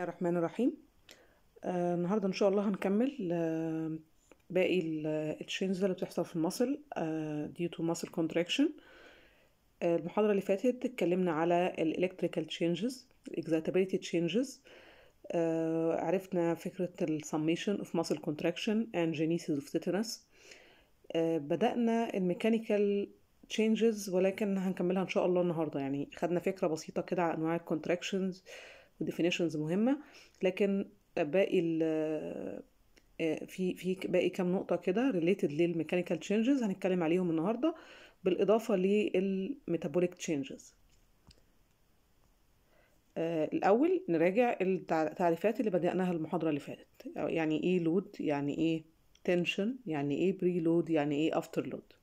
الرحمن الرحيم آه النهارده ان شاء الله هنكمل آه باقي التشينجز اللي بتحصل في المصل آه due to muscle contraction آه المحاضرة اللي فاتت اتكلمنا على الالكتريكال changes excitability changes آه عرفنا فكرة ال summation of muscle contraction and genesis of tetanus آه بدأنا الميكانيكال changes ولكن هنكملها ان شاء الله النهارده يعني خدنا فكرة بسيطة كده على انواع الكونتراكشنز وديفينيشنز مهمة لكن باقي ال في في باقي كام نقطة كده ريليتد للميكانيكال تشينجز هنتكلم عليهم النهاردة بالإضافة للميتابوليك تشينجز الأول نراجع التعريفات اللي بدأناها المحاضرة اللي فاتت يعني إيه لود يعني إيه تنشن يعني إيه بري لود يعني إيه أفتر لود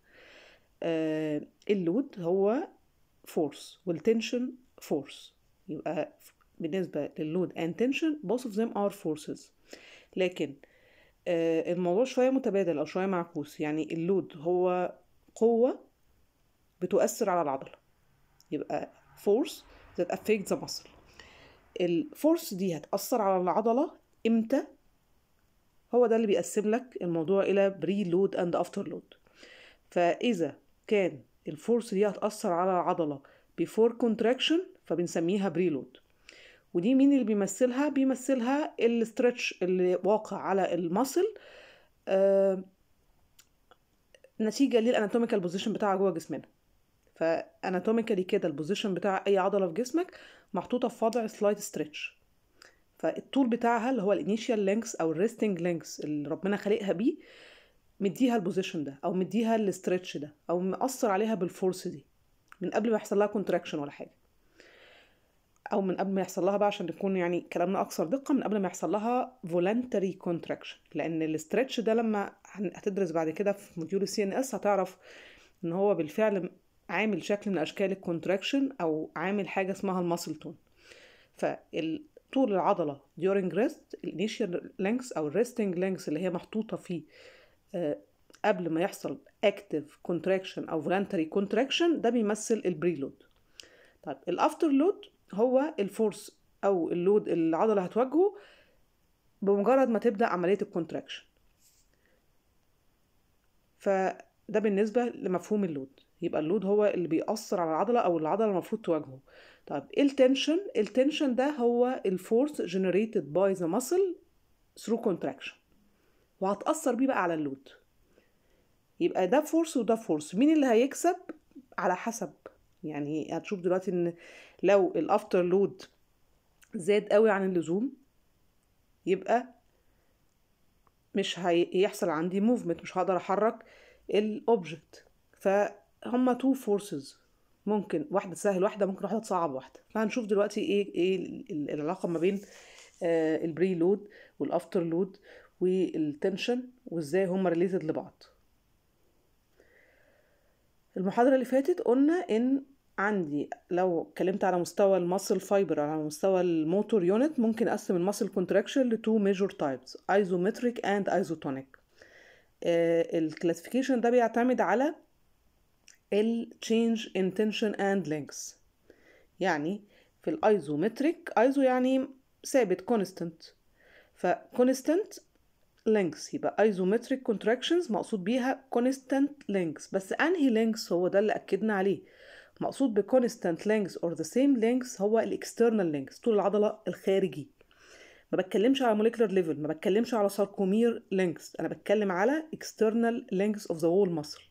اللود هو فورس والتنشن فورس يبقى بالنسبة للود and tension both of them are forces لكن آه الموضوع شوية متبادل أو شوية معكوس يعني اللود هو قوة بتؤثر على العضلة يبقى force that affects the muscle الفورس دي هتأثر على العضلة إمتى هو ده اللي بيقسم لك الموضوع إلى بري لود and after لود فإذا كان الفورس دي هتأثر على العضلة before contraction فبنسميها بري لود ودي مين اللي بيمثلها بيمثلها الاسترتش اللي واقع على المصل آه نتيجة للاناتوميكال بوزيشن بتاعها جوه جسمنا فاناتوميكالي كده البوزيشن بتاع اي عضلة في جسمك محطوطة في وضع سلايد ستريتش فالطول بتاعها اللي هو الانيشيال لينكس او الريستنج لينكس اللي ربنا خالقها بيه مديها البوزيشن ده او مديها الاسترتش ده او مأثر عليها بالفورس دي من قبل ما يحصل لها كونتراكشن ولا حاجه او من قبل ما يحصل لها بقى عشان نكون يعني كلامنا اكثر دقه من قبل ما يحصل لها voluntary contraction لان الاسترتش ده لما هتدرس بعد كده في موديول السي ان اس هتعرف ان هو بالفعل عامل شكل من اشكال الكونتراكشن او عامل حاجه اسمها الماسل تون فطول العضله during rest الانيشال لينكس او الريستنج لينكس اللي هي محطوطه في قبل ما يحصل active contraction او voluntary contraction ده بيمثل البريلود طيب الافتر لود هو الفورس او اللود اللي العضله هتواجهه بمجرد ما تبدا عمليه الكونتراكشن فده بالنسبه لمفهوم اللود يبقى اللود هو اللي بيأثر على العضله او العضله المفروض تواجهه طيب التنشن التنشن ده هو الفورس generated by the muscle through contraction وهتأثر بيه بقى على اللود يبقى ده فورس وده فورس مين اللي هيكسب على حسب يعني هتشوف دلوقتي ان لو الافتر لود زاد قوي عن اللزوم يبقى مش هيحصل عندي موفمنت مش هقدر احرك الاوبجكت فهم تو فورسز ممكن واحده تسهل واحده ممكن واحده تصعب واحده فهنشوف دلوقتي ايه ايه العلاقه ما بين آه البري لود والافتر لود والتنشن وازاي هما ريليتد لبعض المحاضرة اللي فاتت قلنا إن عندي لو اتكلمت على مستوى الماسل فايبر على مستوى الموتور يونت ممكن أقسم الماسل كونتراكشن لتو ميجور تايبس ايزومتريك اند ايزوتونيك الكلاسيفيكيشن ده بيعتمد على ال change in tension and length يعني في الايزومتريك ايزو يعني ثابت كونستنت فكونستنت lengths يبقى isometric contractions مقصود بيها constant lengths بس انهي lengths هو ده اللي اكدنا عليه مقصود ب constant lengths or the same lengths هو ال external lengths طول العضلة الخارجي ما بتكلمش على molecular level ما بتكلمش على sarcomere lengths انا بتكلم على external lengths of the whole muscle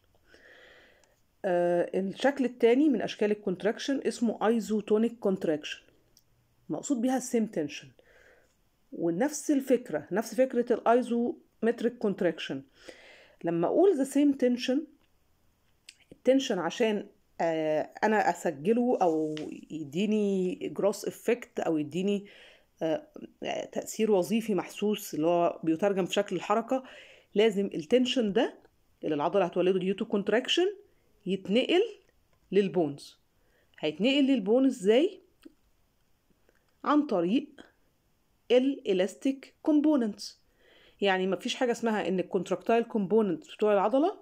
آه الشكل التاني من اشكال الكونتراكشن اسمه isotonic contraction مقصود بيها same tension ونفس الفكرة نفس فكرة الايزومتريك كونتراكشن لما اقول the same tension التنشن عشان آه انا اسجله او يديني جروس افكت او يديني آه تأثير وظيفي محسوس اللي هو بيترجم في شكل الحركة لازم التنشن ده اللي العضلة هتولده ديو تو كونتراكشن يتنقل للبونز هيتنقل للبونز ازاي عن طريق الالاستيك كومبوننتس يعني ما فيش حاجه اسمها ان الكونتراكتايل كومبوننتس بتوع العضله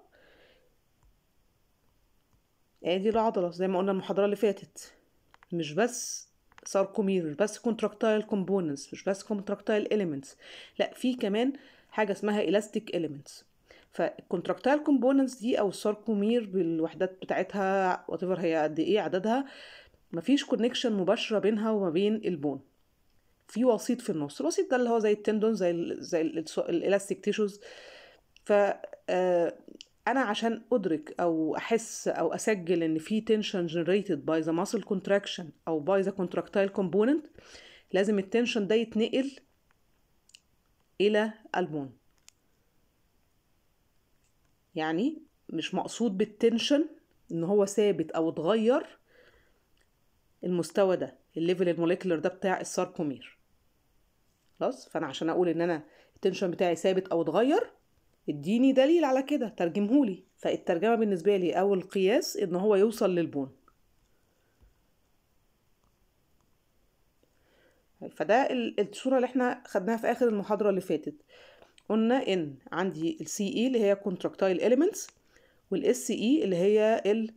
ادي العضله زي ما قلنا المحاضره اللي فاتت مش بس ساركومير مش بس كونتراكتايل كومبوننتس مش بس كونتراكتايل اليمنتس لا في كمان حاجه اسمها elastic elements فالكونتراكتايل كومبوننتس دي او الساركومير بالوحدات بتاعتها وات هي قد ايه عددها مفيش كونكشن مباشره بينها وما بين البون في وسيط في النص الوسيط ده اللي هو زي التندون زي ال زي الالاستيك تيشوز ف انا عشان ادرك او احس او اسجل ان في tension generated by the muscle contraction او by the contractile component لازم التنشن ده يتنقل الى البون يعني مش مقصود بالتنشن ان هو ثابت او اتغير المستوى ده الليفل الموليكولر ده بتاع الساركومير خلاص فانا عشان اقول ان انا التنشن بتاعي ثابت او اتغير اديني دليل على كده ترجمهولي فالترجمه بالنسبه لي او القياس ان هو يوصل للبون فده الصوره اللي احنا خدناها في اخر المحاضره اللي فاتت قلنا ان عندي السي اي اللي هي كونتراكتايل اليمنتس والاس اي اللي هي ال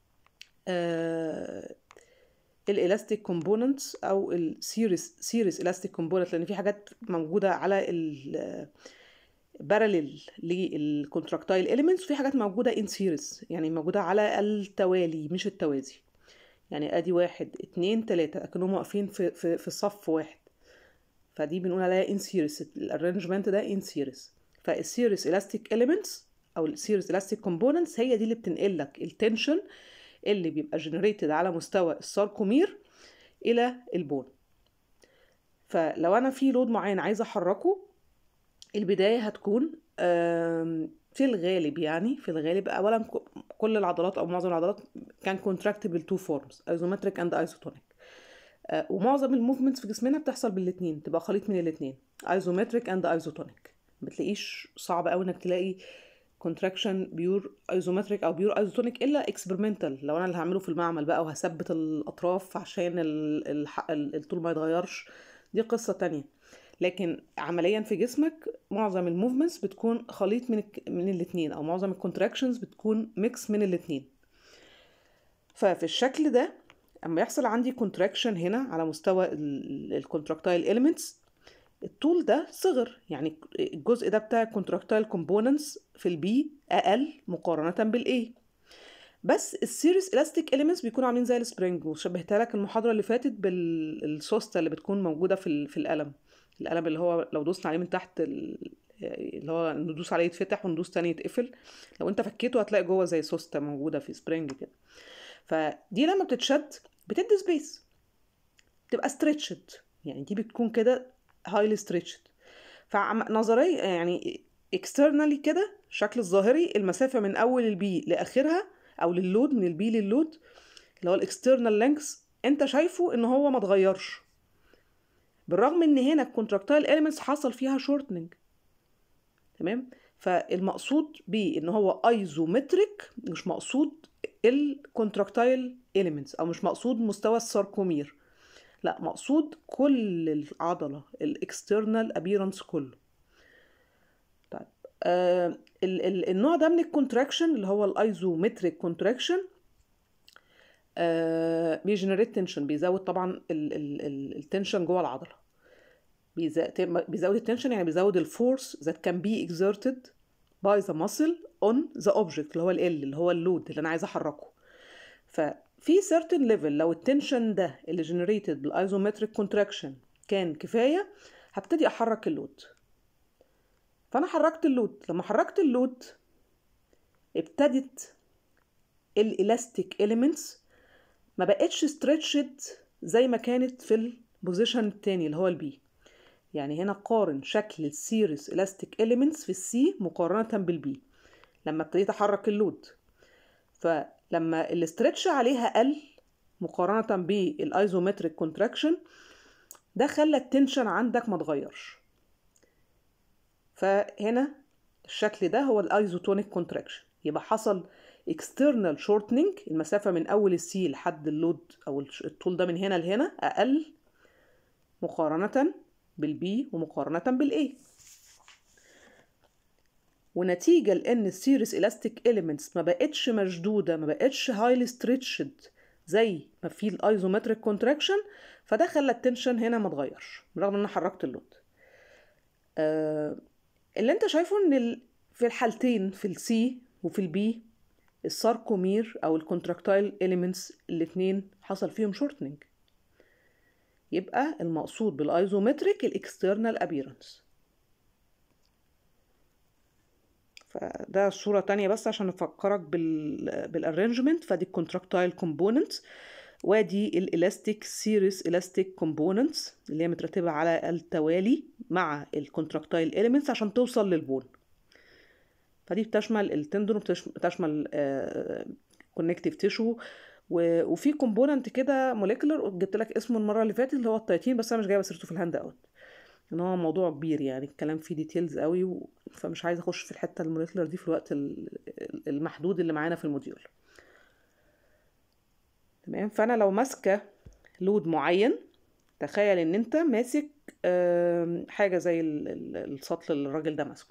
الالاستيك كومبوننتس او السيريس سيريس الاستيك كومبوننت لان في حاجات موجوده على ال باراليل للكونتراكتايل اليمنتس وفي حاجات موجوده ان سيريس يعني موجوده على التوالي مش التوازي يعني ادي واحد اتنين تلاته اكنهم واقفين في في في صف واحد فدي بنقول عليها ان سيريس الارانجمنت ده ان سيريس فالسيريس الاستيك اليمنتس او السيريس الاستيك كومبوننتس هي دي اللي بتنقل لك التنشن اللي بيبقى جنريتد على مستوى الساركومير الى البون فلو انا في لود معين عايزه احركه البدايه هتكون في الغالب يعني في الغالب اولا كل العضلات او معظم العضلات كان كونتراكتبل تو فورمز ايزومتريك اند ايزوتونيك ومعظم الموفمنتس في جسمنا بتحصل بالاثنين تبقى خليط من الاثنين ايزومتريك اند ايزوتونيك ما بتلاقيش صعب قوي انك تلاقي كونتراكشن بيور ايزومتريك او بيور ايزوتونيك الا اكسبيرمنتال لو انا اللي هعمله في المعمل بقى وهثبت الاطراف عشان الطول ما يتغيرش دي قصه تانية لكن عمليا في جسمك معظم الموفمنتس بتكون خليط من من الاثنين او معظم الكونتراكشنز بتكون ميكس من الاثنين ففي الشكل ده اما يحصل عندي كونتراكشن هنا على مستوى الكونتراكتايل اليمنتس الطول ده صغر يعني الجزء ده بتاع الكونتراكتايل كومبوننتس في البي اقل مقارنه بالاي بس السيريس الاستيك اليمنتس بيكونوا عاملين زي السبرينج وشبهتها لك المحاضره اللي فاتت بالسوسته اللي بتكون موجوده في في القلم القلم اللي هو لو دوسنا عليه من تحت اللي هو ندوس عليه يتفتح وندوس تاني يتقفل لو انت فكيته هتلاقي جوه زي سوسته موجوده في سبرينج كده فدي لما بتتشد بتدي سبيس بتبقى ستريتشد يعني دي بتكون كده هايلي ستريتشد فنظريا يعني اكسترنالي كده الشكل الظاهري المسافه من اول البي لاخرها او للود من البي للود اللي هو الاكسترنال لينكس انت شايفه ان هو ما اتغيرش بالرغم ان هنا الكونتراكتايل اليمنتس حصل فيها شورتنج تمام فالمقصود بيه ان هو ايزومتريك مش مقصود الكونتراكتايل اليمنتس او مش مقصود مستوى الساركومير لا مقصود كل العضله الاكسترنال ابيرنس كله طيب آه ال ال النوع ده من الكونتراكشن اللي هو الايزومتريك كونتراكشن آه بيجنريت تنشن بيزود طبعا التنشن جوه العضله بيزود التنشن يعني بيزود الفورس that can be exerted by the muscle on the object اللي هو ال اللي هو اللود اللي انا عايزه احركه ففي certain level لو التنشن ده اللي generated بالايزومتريك كونتراكشن كان كفايه هبتدي احرك اللود فانا حركت اللود لما حركت اللود ابتدت الالاستيك اليمنتس ما بقتش ستريتشد زي ما كانت في البوزيشن التاني اللي هو البي يعني هنا قارن شكل السيريس الاستيك اليمنتس في السي مقارنة بالبي لما ابتديت احرك اللود فلما الاسترتش عليها قل مقارنة بالايزومتريك كونتراكشن ده خلى التنشن عندك ما اتغيرش فهنا الشكل ده هو الايزوتونيك كونتراكشن يبقى حصل external shortening المسافة من أول السي لحد اللود أو الطول ده من هنا لهنا أقل مقارنة بالبي ومقارنة بالاي ونتيجة لأن السيريس elastic elements ما بقتش مشدودة ما بقتش highly stretched زي ما في الايزومتريك كونتراكشن فده خلى التنشن هنا ما اتغيرش رغم ان انا حركت اللود آه اللي انت شايفه ان ال... في الحالتين في السي وفي البي الساركومير او الكونتراكتايل اليمنتس الاثنين حصل فيهم شورتنج يبقى المقصود بالايزومتريك الاكسترنال ابيرنس فده صورة تانية بس عشان نفكرك بال بالارينجمنت فدي الكونتراكتايل كومبوننتس وادي الالاستيك سيريس الاستيك كومبوننتس اللي هي مترتبة على التوالي مع الكونتراكتايل اليمنتس عشان توصل للبون فدي بتشمل التندون وبتشمل كونكتيف تيشو وفي كومبوننت كده موليكولر جبت لك اسمه المره اللي فاتت اللي هو التايتين بس انا مش جايبه سيرته في الهاند اوت ان هو موضوع كبير يعني الكلام فيه ديتيلز قوي و... فمش عايزه اخش في الحته الموليكولر دي في الوقت المحدود اللي معانا في الموديول تمام فانا لو ماسكه لود معين تخيل ان انت ماسك حاجه زي السطل اللي الراجل ده ماسكه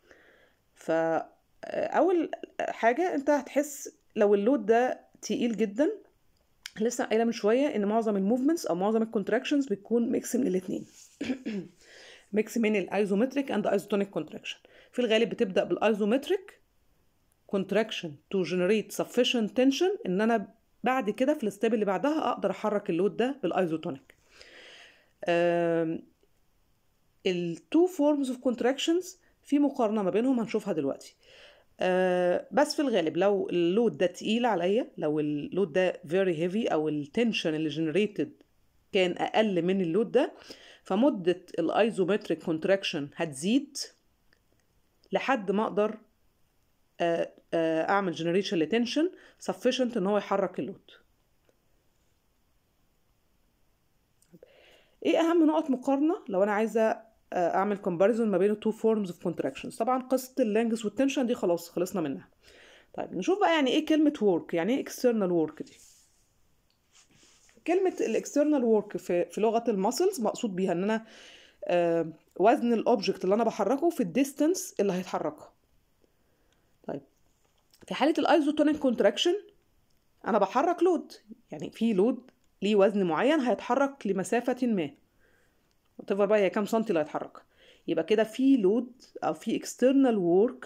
فاول حاجه انت هتحس لو اللود ده تقيل جدا لسه قايله من شويه ان معظم الموفمنتس او معظم الكونتراكشنز بتكون ميكس من الاثنين ميكس من الايزومتريك اند ايزوتونيك كونتراكشن في الغالب بتبدا بالايزومتريك كونتراكشن تو جنريت sufficient تنشن ان انا بعد كده في الستيب اللي بعدها اقدر احرك اللود ده بالايزوتونيك التو فورمز اوف كونتراكشنز في مقارنه ما بينهم هنشوفها دلوقتي أه بس في الغالب لو اللود ده تقيل عليا لو اللود ده very heavy او التنشن اللي جنريتد كان اقل من اللود ده فمدة الايزومتريك كونتراكشن هتزيد لحد ما اقدر أه أه اعمل جنريشن لتنشن sufficient ان هو يحرك اللود ايه اهم نقط مقارنة لو انا عايزة اعمل كومباريزون ما بين التو فورمز اوف كونتراكشنز طبعا قصه اللانجس والتنشن دي خلاص خلصنا منها طيب نشوف بقى يعني ايه كلمه ورك يعني ايه اكسترنال ورك دي كلمه الاكسترنال ورك في في لغه الماسلز مقصود بيها ان انا آه وزن الاوبجكت اللي انا بحركه في الديستانس اللي هيتحركها طيب في حاله الايزوتونيك كونتراكشن انا بحرك لود يعني في لود ليه وزن معين هيتحرك لمسافه ما وتفر بقى هي كام سنتي اللي هيتحرك يبقى كده في لود او في external work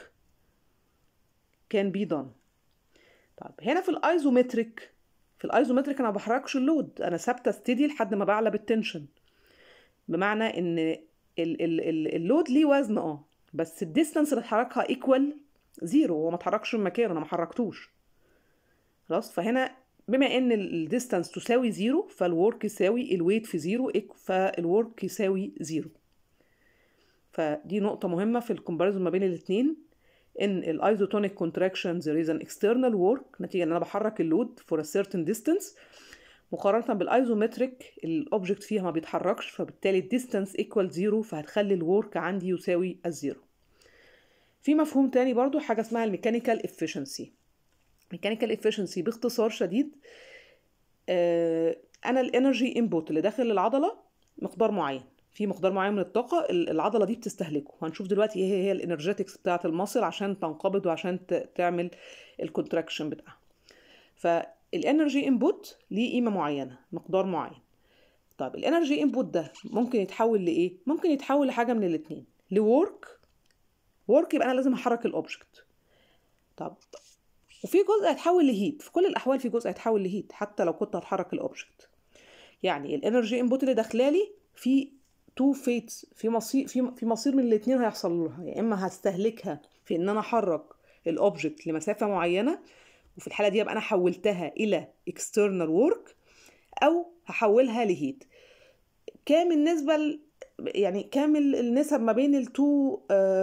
can be done طيب هنا في الايزومتريك في الايزومتريك انا ما بحركش اللود انا ثابته ستيدي لحد ما بعلى بالتنشن بمعنى ان ال ال ال اللود ليه وزن اه بس الديستانس اللي اتحركها ايكوال زيرو هو ما اتحركش من مكانه انا ما حركتوش خلاص فهنا بما ان الديستانس تساوي زيرو فالورك يساوي الويت في زيرو فالورك يساوي زيرو فدي نقطة مهمة في الكومباريزون ما بين الاتنين ان الايزوتونيك كونتراكشن there is an external work نتيجة ان انا بحرك اللود for a certain distance مقارنة بالايزومتريك الاوبجكت فيها ما بيتحركش فبالتالي الديستانس equal زيرو فهتخلي الورك عندي يساوي الزيرو في مفهوم تاني برضو حاجة اسمها الميكانيكال efficiency ميكانيكال افشنسي باختصار شديد آه انا الانرجي انبوت اللي داخل العضله مقدار معين في مقدار معين من الطاقه العضله دي بتستهلكه هنشوف دلوقتي ايه هي الانرجيتكس بتاعه المصل عشان تنقبض وعشان تعمل الكونتراكشن بتاعها فالانرجي انبوت ليه قيمه معينه مقدار معين طب الانرجي انبوت ده ممكن يتحول لايه ممكن يتحول لحاجه من الاثنين لورك ورك يبقى انا لازم احرك الاوبجكت طب وفي جزء هيتحول لهيت في كل الاحوال في جزء هيتحول لهيت حتى لو كنت هتحرك الاوبجكت يعني الانرجي انبوت اللي داخلالي في تو فيتس في مصير في في مصير من الاثنين هيحصل لها يا اما هستهلكها في ان انا احرك الاوبجكت لمسافه معينه وفي الحاله دي يبقى انا حولتها الى external work او هحولها لهيت كام النسبه ل... يعني كام النسب ما بين التو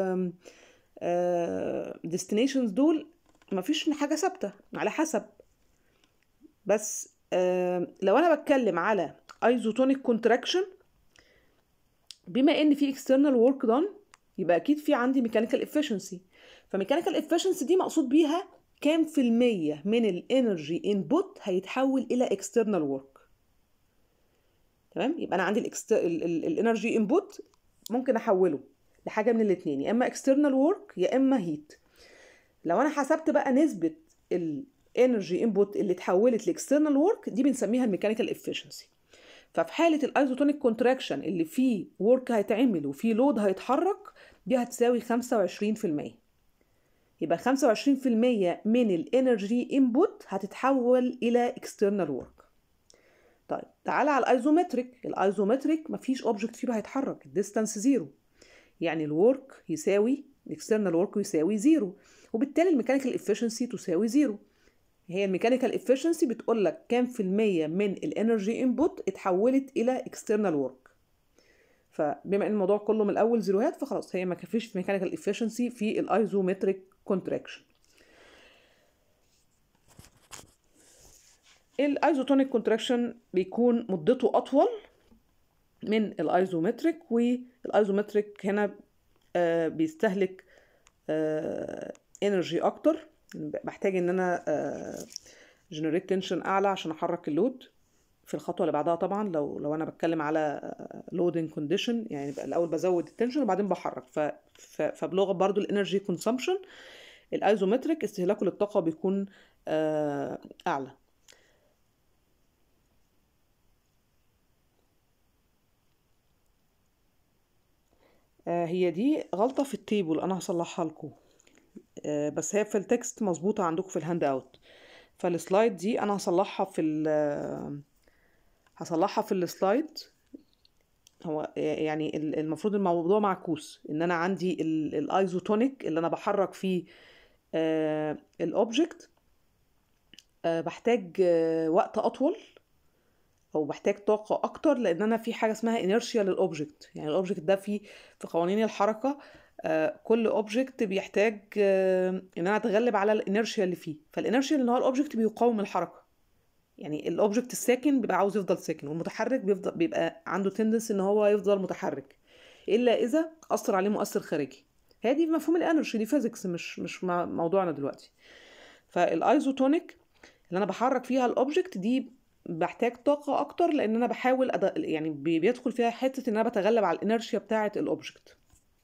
ديستنيشنز دول مفيش حاجه ثابته على حسب بس آه لو انا بتكلم على ايزوتونيك كونتراكشن بما ان في external work done يبقى اكيد في عندي mechanical efficiency فميكانيكال efficiency دي مقصود بيها كام في المية من الانرجي انبوت هيتحول الى external work تمام يبقى انا عندي الانرجي انبوت ممكن احوله لحاجه من الاثنين يا اما external work يا اما heat لو انا حسبت بقى نسبه انرجي انبوت اللي اتحولت لاكسترنال ورك دي بنسميها الميكانيكال افشنسي ففي حاله الايزوتونيك كونتراكشن اللي فيه ورك هيتعمل وفيه لود هيتحرك دي هتساوي 25% يبقى 25% من الانرجي انبوت هتتحول الى اكسترنال ورك طيب تعالى على الايزومتريك الايزومتريك مفيش اوبجكت فيه هيتحرك الديستانس زيرو يعني الورك يساوي الاكسترنال ورك يساوي زيرو وبالتالي الميكانيكال افشنسي تساوي زيرو هي الميكانيكال افشنسي بتقول لك كام في المية من الانرجي انبوت اتحولت الى اكسترنال ورك فبما ان الموضوع كله من الاول زيروهات فخلاص هي ما كفيش ميكانيكال افشنسي في الايزومتريك كونتراكشن الايزوتونيك كونتراكشن بيكون مدته اطول من الايزومتريك والايزومتريك هنا آه بيستهلك انرجي آه اكتر بحتاج ان انا جنريت تنشن اعلى عشان احرك اللود في الخطوه اللي بعدها طبعا لو لو انا بتكلم على لودنج كونديشن يعني الاول بزود التنشن وبعدين بحرك ف فبلغه برضو الانرجي كونسامشن الايزومتريك استهلاكه للطاقه بيكون اعلى هي دي غلطة في التيبل أنا هصلحها لكم بس هي في التكست مظبوطة عندكم في الهاند اوت فالسلايد دي أنا هصلحها في ال هصلحها في السلايد هو يعني المفروض الموضوع معكوس ان انا عندي الايزوتونيك اللي انا بحرك فيه الاوبجكت بحتاج وقت اطول او بحتاج طاقه اكتر لان انا في حاجه اسمها انيرشيا للاوبجكت يعني الاوبجكت ده في في قوانين الحركه كل اوبجكت بيحتاج ان انا اتغلب على الانيرشيا اللي فيه فالانيرشيا اللي هو الاوبجكت بيقاوم الحركه يعني الاوبجكت الساكن بيبقى عاوز يفضل ساكن والمتحرك بيفضل بيبقى عنده تندنس ان هو يفضل متحرك الا اذا اثر عليه مؤثر خارجي هي دي مفهوم الانرجي دي فيزيكس مش مش موضوعنا دلوقتي فالايزوتونيك اللي انا بحرك فيها الاوبجكت دي بحتاج طاقة أكتر لأن أنا بحاول أد... يعني بيدخل فيها حتة إن أنا بتغلب على الإنرشيا بتاعة الأوبجكت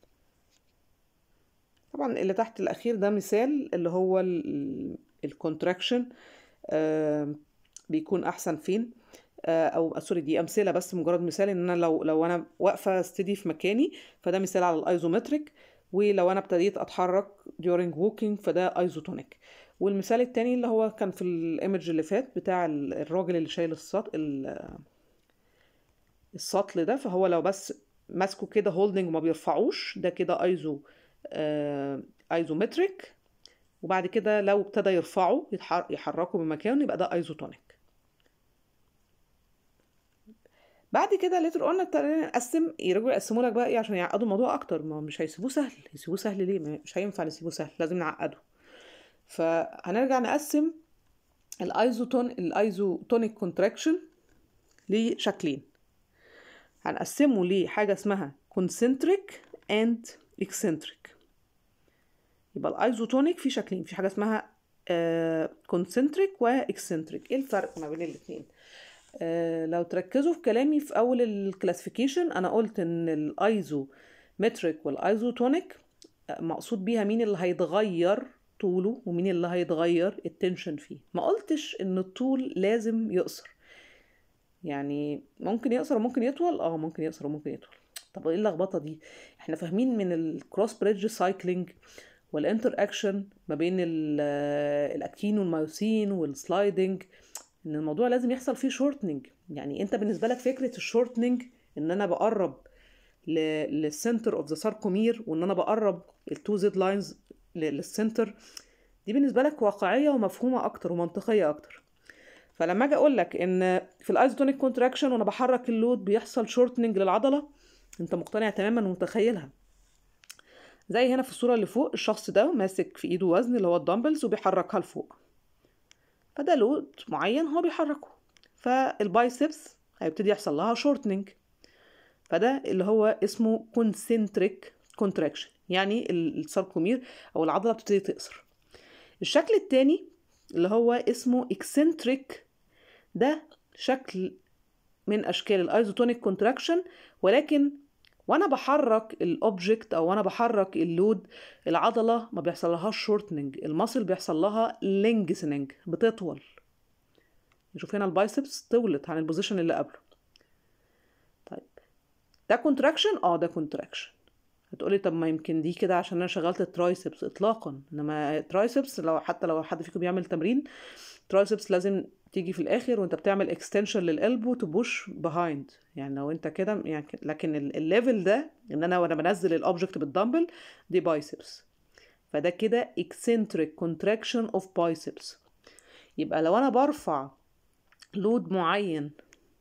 طبعا اللي تحت الأخير ده مثال اللي هو الكونتراكشن آه بيكون أحسن فين آه أو سوري دي أمثلة بس مجرد مثال إن أنا لو لو أنا واقفة ستدي في مكاني فده مثال على الأيزومتريك ولو أنا ابتديت أتحرك during walking فده أيزوتونيك والمثال التاني اللي هو كان في الايمج اللي فات بتاع الراجل اللي شايل السطل السطل ده فهو لو بس ماسكه كده هولدنج وما بيرفعوش ده كده ايزو آه ايزومتريك وبعد كده لو ابتدى يرفعه يحركه من مكانه يبقى ده ايزوتونيك بعد كده ليتر قلنا نقسم يرجعوا يقسموا لك بقى ايه عشان يعقدوا الموضوع اكتر ما مش هيسيبوه سهل يسيبوه سهل ليه مش هينفع نسيبوه سهل لازم نعقده فهنرجع نقسم الايزوتون الايزوتونيك كونتراكشن لشكلين هنقسمه لحاجه اسمها كونسنتريك اند اكسنتريك يبقى الايزوتونيك في شكلين في حاجه اسمها كونسنتريك واكسنتريك ايه الفرق ما بين الاثنين آه لو تركزوا في كلامي في اول الكلاسيفيكيشن انا قلت ان الايزومتريك والايزوتونيك مقصود بيها مين اللي هيتغير طوله ومين اللي هيتغير التنشن فيه ما قلتش ان الطول لازم يقصر يعني ممكن يقصر وممكن يطول اه ممكن يقصر وممكن يطول طب ايه اللخبطه دي احنا فاهمين من الكروس بريدج سايكلينج والانتر اكشن ما بين الاكتين والمايوسين والسلايدنج ان الموضوع لازم يحصل فيه شورتنج يعني انت بالنسبه لك فكره الشورتنج ان انا بقرب للسنتر اوف ذا ساركومير وان انا بقرب التو زد لاينز للسنتر دي بالنسبه لك واقعيه ومفهومه اكتر ومنطقيه اكتر فلما اجي اقول لك ان في الايزوتونيك كونتراكشن وانا بحرك اللود بيحصل شورتنج للعضله انت مقتنع تماما ومتخيلها زي هنا في الصوره اللي فوق الشخص ده ماسك في ايده وزن اللي هو الدمبلز وبيحركها لفوق فده لود معين هو بيحركه فالبايسبس هيبتدي يحصل لها شورتنج فده اللي هو اسمه كونسنتريك كونتراكشن يعني الساركومير او العضله بتبتدي تقصر الشكل التاني اللي هو اسمه اكسنتريك ده شكل من اشكال الايزوتونيك كونتراكشن ولكن وانا بحرك الاوبجكت او وانا بحرك اللود العضله ما بيحصل لهاش شورتنج المصل بيحصل لها لينجسنج بتطول نشوف هنا البايسبس طولت عن البوزيشن اللي قبله طيب ده كونتراكشن اه ده كونتراكشن هتقولي طب ما يمكن دي كده عشان انا شغلت الترايسبس اطلاقا انما الترايسبس لو حتى لو حد فيكم بيعمل تمرين ترايسبس لازم تيجي في الاخر وانت بتعمل اكستنشن للقلبو تبوش بيهايند يعني لو انت كده يعني لكن الليفل ده ان انا وانا بنزل الاوبجكت بالدمبل دي بايسبس فده كده eccentric contraction of biceps يبقى لو انا برفع لود معين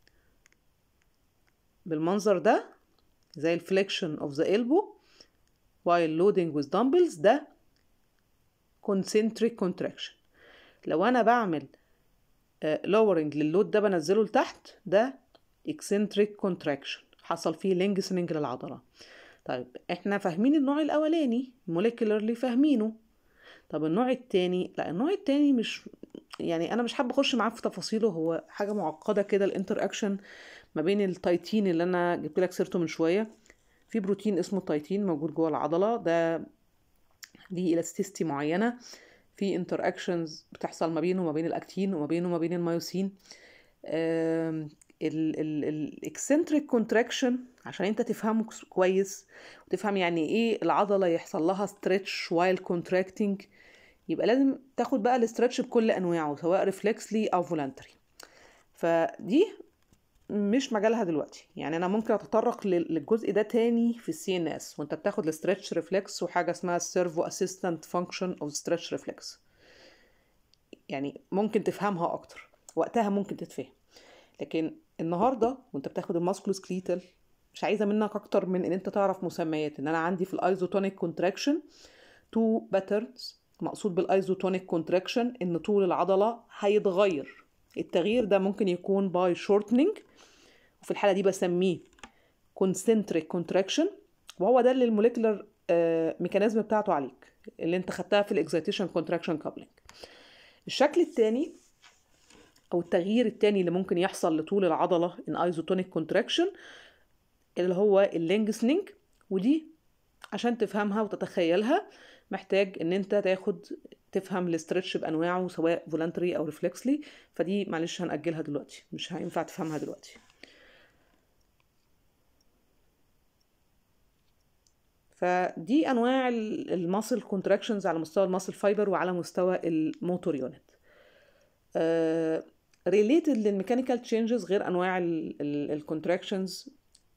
بالمنظر ده زي الفليكشن of the elbow while loading with dumbbells ده concentric contraction لو انا بعمل uh, lowering للود ده بنزله لتحت ده eccentric contraction حصل فيه lengthening للعضلة طيب احنا فاهمين النوع الاولاني molecularly فاهمينه طب النوع التاني لا النوع التاني مش يعني انا مش حابه اخش معاه في تفاصيله هو حاجه معقده كده الانتر اكشن ما بين التايتين اللي انا جبت لك سيرته من شويه في بروتين اسمه التايتين موجود جوه العضله ده ليه الاستيستي معينه في انتر اكشنز بتحصل ما بينه وما بين الاكتين وما بينه وما بين الميوسين الاكسنتريك كونتراكشن عشان انت تفهمه كويس وتفهم يعني ايه العضله يحصل لها ستريتش وايل كونتراكتنج يبقى لازم تاخد بقى الاسترتش بكل انواعه سواء ريفلكسلي او فولنتري فدي مش مجالها دلوقتي يعني انا ممكن اتطرق للجزء ده تاني في السي ان اس وانت بتاخد الاسترتش ريفلكس وحاجه اسمها السيرفو اسيستنت فانكشن اوف ستريتش ريفلكس يعني ممكن تفهمها اكتر وقتها ممكن تتفهم لكن النهارده وانت بتاخد الماسكولوسكليتال مش عايزه منك اكتر من ان انت تعرف مسميات ان انا عندي في الايزوتونيك كونتراكشن تو باترنز مقصود بالايزوتونيك كونتراكشن ان طول العضله هيتغير التغيير ده ممكن يكون باي شورتنينج وفي الحاله دي بسميه كونسنتريك كونتراكشن وهو ده اللي الموليكولر ميكانيزم بتاعته عليك اللي انت خدتها في الاكزيتيشن كونتراكشن كابلنج الشكل الثاني او التغيير الثاني اللي ممكن يحصل لطول العضله ان ايزوتونيك كونتراكشن اللي هو اللينجسنينج ودي عشان تفهمها وتتخيلها محتاج ان انت تاخد تفهم الاسترتش بانواعه سواء فولنتري او ريفلكسلي فدي معلش هنأجلها دلوقتي مش هينفع تفهمها دلوقتي فدي انواع الماسل كونتراكشنز على مستوى الماسل فايبر وعلى مستوى الموتور يونت ريليتد للميكانيكال تشينجز غير انواع الكونتراكشنز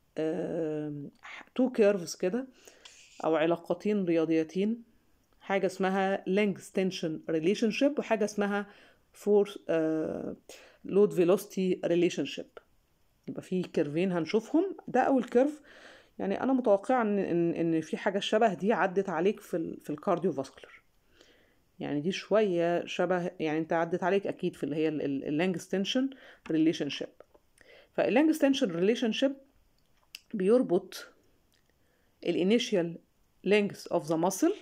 تو كيرفز كده او علاقتين رياضيتين حاجه اسمها length tension relationship وحاجه اسمها force uh, load velocity relationship يبقى في كيرفين هنشوفهم ده اول كيرف يعني انا متوقعه ان ان, إن في حاجه شبه دي عدت عليك في ال في الكارديو فاسكولار يعني دي شويه شبه يعني انت عدت عليك اكيد في اللي هي اللانج تنشن ريليشن شيب فاللانج تنشن ريليشن شيب بيربط الانيشيال length of the muscle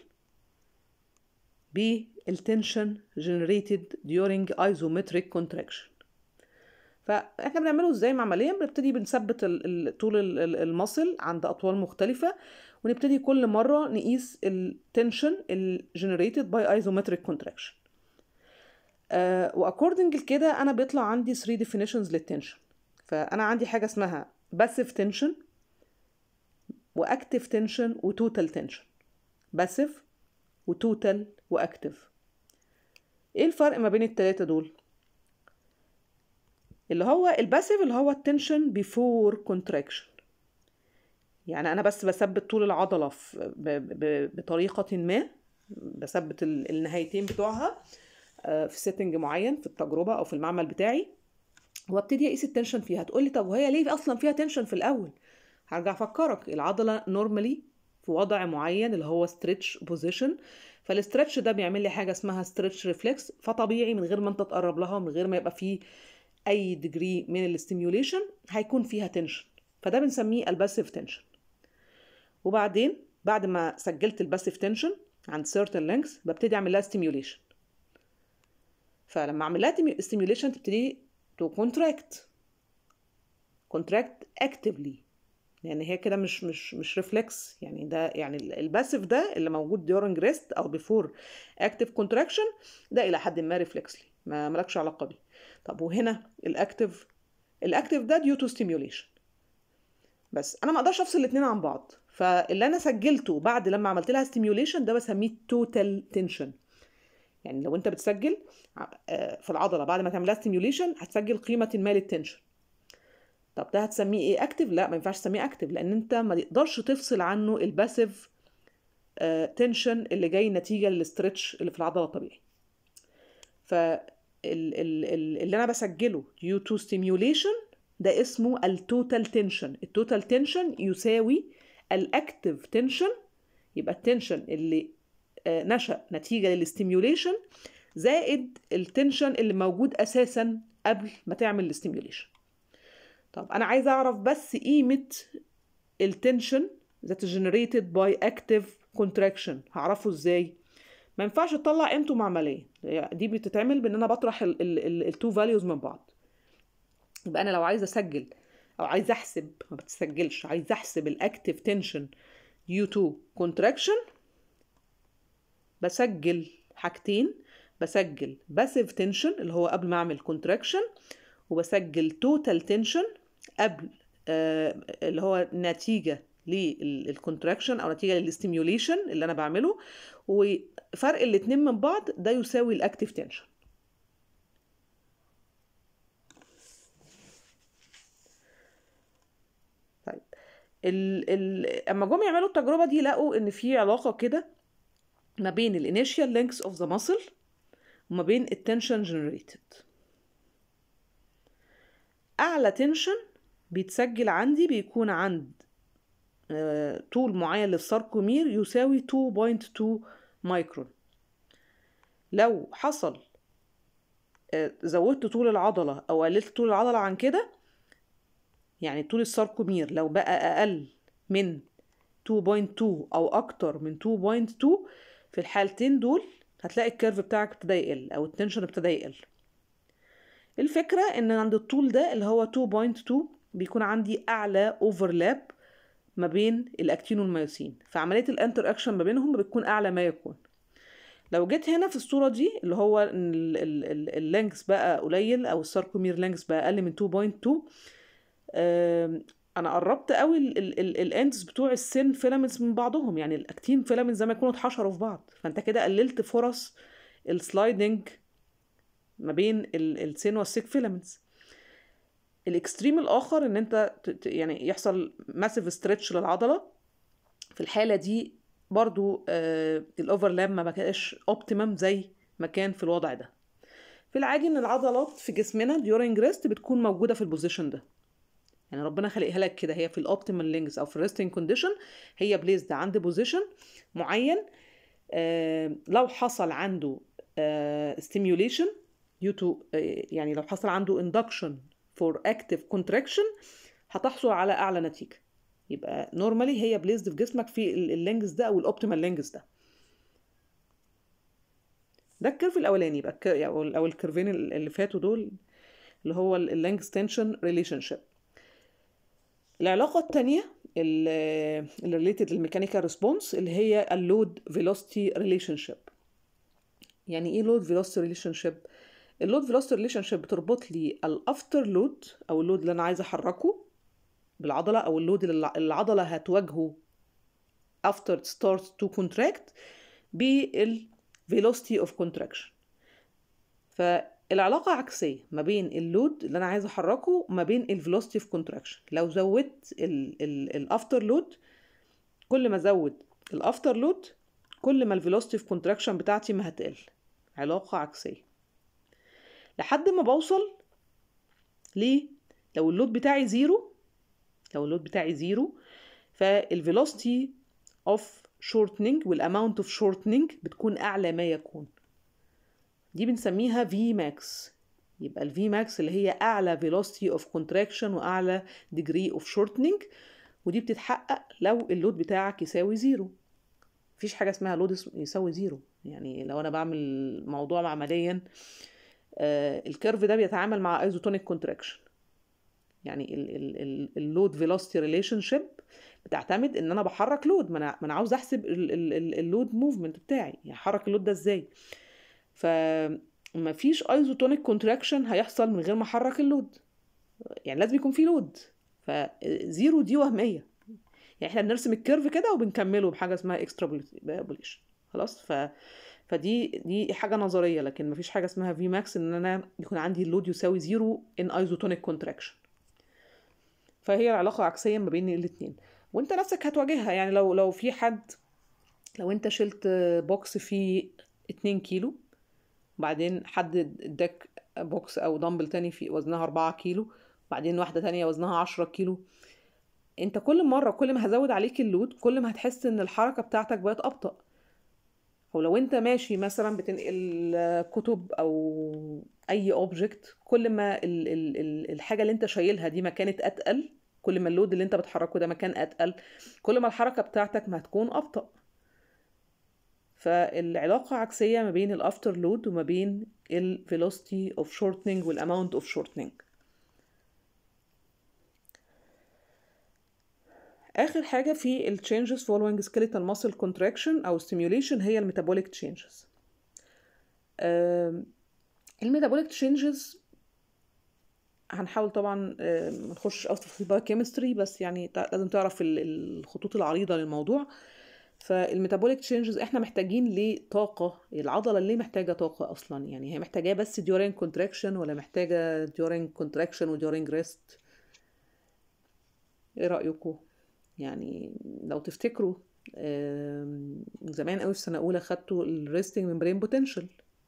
بالتنشن generated during isometric contraction فاحنا بنعمله ازاي عمليا بنبتدي بنثبت طول المصل عند اطوال مختلفه ونبتدي كل مره نقيس التنشن الجنريتد باي ايزومتريك كونتراكشن واكوردنج لكده انا بيطلع عندي 3 ديفينيشنز للتنشن فانا عندي حاجه اسمها باسيف تنشن واكتف تنشن وتوتال تنشن باسيف وتوتال واكتف ايه الفرق ما بين التلاتة دول اللي هو الباسيف اللي هو التنشن بيفور كونتراكشن يعني انا بس بثبت طول العضله في بطريقه ما بثبت النهايتين بتوعها في سيتنج معين في التجربه او في المعمل بتاعي وابتدي اقيس التنشن فيها تقولي طب وهي ليه اصلا فيها تنشن في الاول هرجع افكرك العضله نورمالي في وضع معين اللي هو ستريتش بوزيشن فالاسترتش ده بيعمل لي حاجه اسمها ستريتش ريفلكس فطبيعي من غير ما انت تقرب لها ومن غير ما يبقى فيه اي ديجري من الاستيميوليشن هيكون فيها تنشن فده بنسميه الباسيف تنشن وبعدين بعد ما سجلت الباسيف تنشن عند certain length ببتدي اعمل لها stimulation فلما اعمل لها stimulation تبتدي to contract contract actively يعني هي كده مش مش مش ريفلكس يعني ده يعني الباسيف ده اللي موجود during rest او before active contraction ده الى حد ما ريفلكسلي ما مالكش علاقه بيه طب وهنا الاكتف الاكتف ده due to stimulation بس انا ما اقدرش افصل الاثنين عن بعض فاللي انا سجلته بعد لما عملت لها ستيميوليشن ده بسميه توتال تنشن يعني لو انت بتسجل في العضله بعد ما تعملها ستيميوليشن هتسجل قيمه ما للتنشن طب ده هتسميه ايه اكتف لا ما ينفعش تسميه اكتف لان انت ما تقدرش تفصل عنه الباسيف تنشن اللي جاي نتيجه للاسترتش اللي في العضله الطبيعي ف اللي انا بسجله due to stimulation ده اسمه التوتال تنشن التوتال تنشن يساوي الاكتف تنشن يبقى التنشن اللي نشأ نتيجة للاستيميوليشن زائد التنشن اللي موجود أساسا قبل ما تعمل الاستيميوليشن طب أنا عايزة أعرف بس قيمة التنشن that is generated by active contraction هعرفه ازاي ما ينفعش تطلع قيمته معمليا دي بتتعمل بان انا بطرح التو فاليوز من بعض يبقى انا لو عايزه اسجل او عايزه احسب ما بتسجلش عايزه احسب الاكتيف تنشن due to contraction بسجل حاجتين بسجل باسيف تنشن اللي هو قبل ما اعمل كونتراكشن وبسجل توتال تنشن قبل آه اللي هو نتيجه للكونتراكشن او نتيجه للاستيميوليشن اللي انا بعمله وفرق الاتنين من بعض ده يساوي الاكتيف تنشن طيب ال ال اما جم يعملوا التجربه دي لقوا ان في علاقه كده ما بين الانيشيال لينكس اوف ذا ماسل وما بين التنشن جنريتد اعلى تنشن بيتسجل عندي بيكون عند آه طول معين للساركومير يساوي 2.2 مايكرون لو حصل آه زودت طول العضلة أو قللت طول العضلة عن كده يعني طول الساركومير لو بقى أقل من 2.2 أو أكتر من 2.2 في الحالتين دول هتلاقي الكيرف بتاعك ابتدى يقل أو التنشن ابتدى يقل الفكرة إن عند الطول ده اللي هو 2.2 بيكون عندي أعلى أوفرلاب ما بين الأكتين والميوسين فعملية الانتر أكشن ما بينهم بتكون أعلى ما يكون لو جيت هنا في الصورة دي اللي هو اللينكس بقى قليل أو الساركومير لينكس بقى أقل من 2.2 أنا قربت قوي الأندز بتوع السن فيلامنتس من بعضهم يعني الأكتين فيلامنتس زي ما يكونوا اتحشروا في بعض فأنت كده قللت فرص السلايدنج ما بين السن والسيك فيلامنتس الاكستريم الاخر ان انت يعني يحصل ماسيف ستريتش للعضله في الحاله دي برضو آه الاوفرلاب ما بقاش اوبتيمم زي ما كان في الوضع ده في العادي ان العضلات في جسمنا ديورنج ريست بتكون موجوده في البوزيشن ده يعني ربنا خلقها لك كده هي في الاوبتيمال لينجز او في الريستنج كونديشن هي بليزد عند بوزيشن معين آه لو حصل عنده ستيميوليشن due to يعني لو حصل عنده induction for active contraction هتحصل على اعلى نتيجه يبقى نورمالي هي بليزد في جسمك في اللينجز ده او الاوبتيمال لينجز ده ده الكيرف الاولاني يبقى او الكيرفين اللي فاتوا دول اللي هو اللينجز تنشن ريليشن شيب العلاقه الثانيه اللي ريليتد للميكانيكال ريسبونس اللي هي اللود فيلوسيتي ريليشن شيب يعني ايه لود فيلوسيتي ريليشن شيب اللود فيلوسيتي ريليشن شيب بتربط لي الافتر لود او اللود اللي انا عايزه احركه بالعضله او اللود اللي العضله هتواجهه after it starts to contract بالفيلوسيتي اوف contraction فالعلاقة عكسية ما بين اللود اللي أنا عايزة أحركه وما بين الفيلوسيتي اوف contraction لو زودت الأفتر لود كل ما أزود الأفتر لود كل ما الفيلوسيتي اوف contraction بتاعتي ما هتقل علاقة عكسية لحد ما بوصل ليه لو اللود بتاعي زيرو لو اللود بتاعي زيرو فالفيلوسيتي اوف شورتنينج والاماونت اوف شورتنينج بتكون اعلى ما يكون دي بنسميها في ماكس يبقى الفي ماكس اللي هي اعلى فيلوسيتي اوف كونتراكشن واعلى ديجري اوف شورتنينج ودي بتتحقق لو اللود بتاعك يساوي زيرو مفيش حاجه اسمها لود يساوي زيرو يعني لو انا بعمل موضوع عمليا آه الكيرف ده بيتعامل مع ايزوتونيك كونتراكشن يعني اللود فيلوسيتي ريليشن شيب بتعتمد ان انا بحرك لود ما انا ما انا عاوز احسب اللود موفمنت بتاعي هحرك اللود ده ازاي فما فيش ايزوتونيك كونتراكشن هيحصل من غير ما احرك اللود يعني لازم يكون في لود فزيرو دي وهميه يعني احنا بنرسم الكيرف كده وبنكمله بحاجه اسمها اكسترابوليشن خلاص ف فدي دي حاجه نظريه لكن مفيش حاجه اسمها في ماكس ان انا يكون عندي اللود يساوي زيرو ان ايزوتونيك كونتراكشن فهي العلاقه عكسيه ما بين الاثنين وانت نفسك هتواجهها يعني لو لو في حد لو انت شلت بوكس فيه 2 كيلو بعدين حد اداك بوكس او دمبل تاني في وزنها 4 كيلو بعدين واحده تانية وزنها 10 كيلو انت كل مره كل ما هزود عليك اللود كل ما هتحس ان الحركه بتاعتك بقت ابطا او لو انت ماشي مثلا بتنقل كتب او اي اوبجكت كل ما ال ال ال الحاجه اللي انت شايلها دي ما كانت اتقل كل ما اللود اللي انت بتحركه ده مكان اتقل كل ما الحركه بتاعتك ما هتكون ابطا فالعلاقه عكسيه ما بين الافتر لود وما بين الفيلوسيتي اوف شورتنج والاماونت اوف شورتنج اخر حاجه في ال changes following skeletal muscle contraction او stimulation هي الميتابوليك changes الميتابوليك changes هنحاول طبعا ما نخش قوي في البايوكيمستري بس يعني لازم تعرف الخطوط العريضه للموضوع فالميتابوليك تشينجز احنا محتاجين لطاقه العضله اللي محتاجه طاقه اصلا يعني هي محتاجاه بس during contraction ولا محتاجه during contraction و during rest ايه رايكم يعني لو تفتكروا زمان قوي في سنه اولى خدتوا الريستنج ممبرين بوتنشال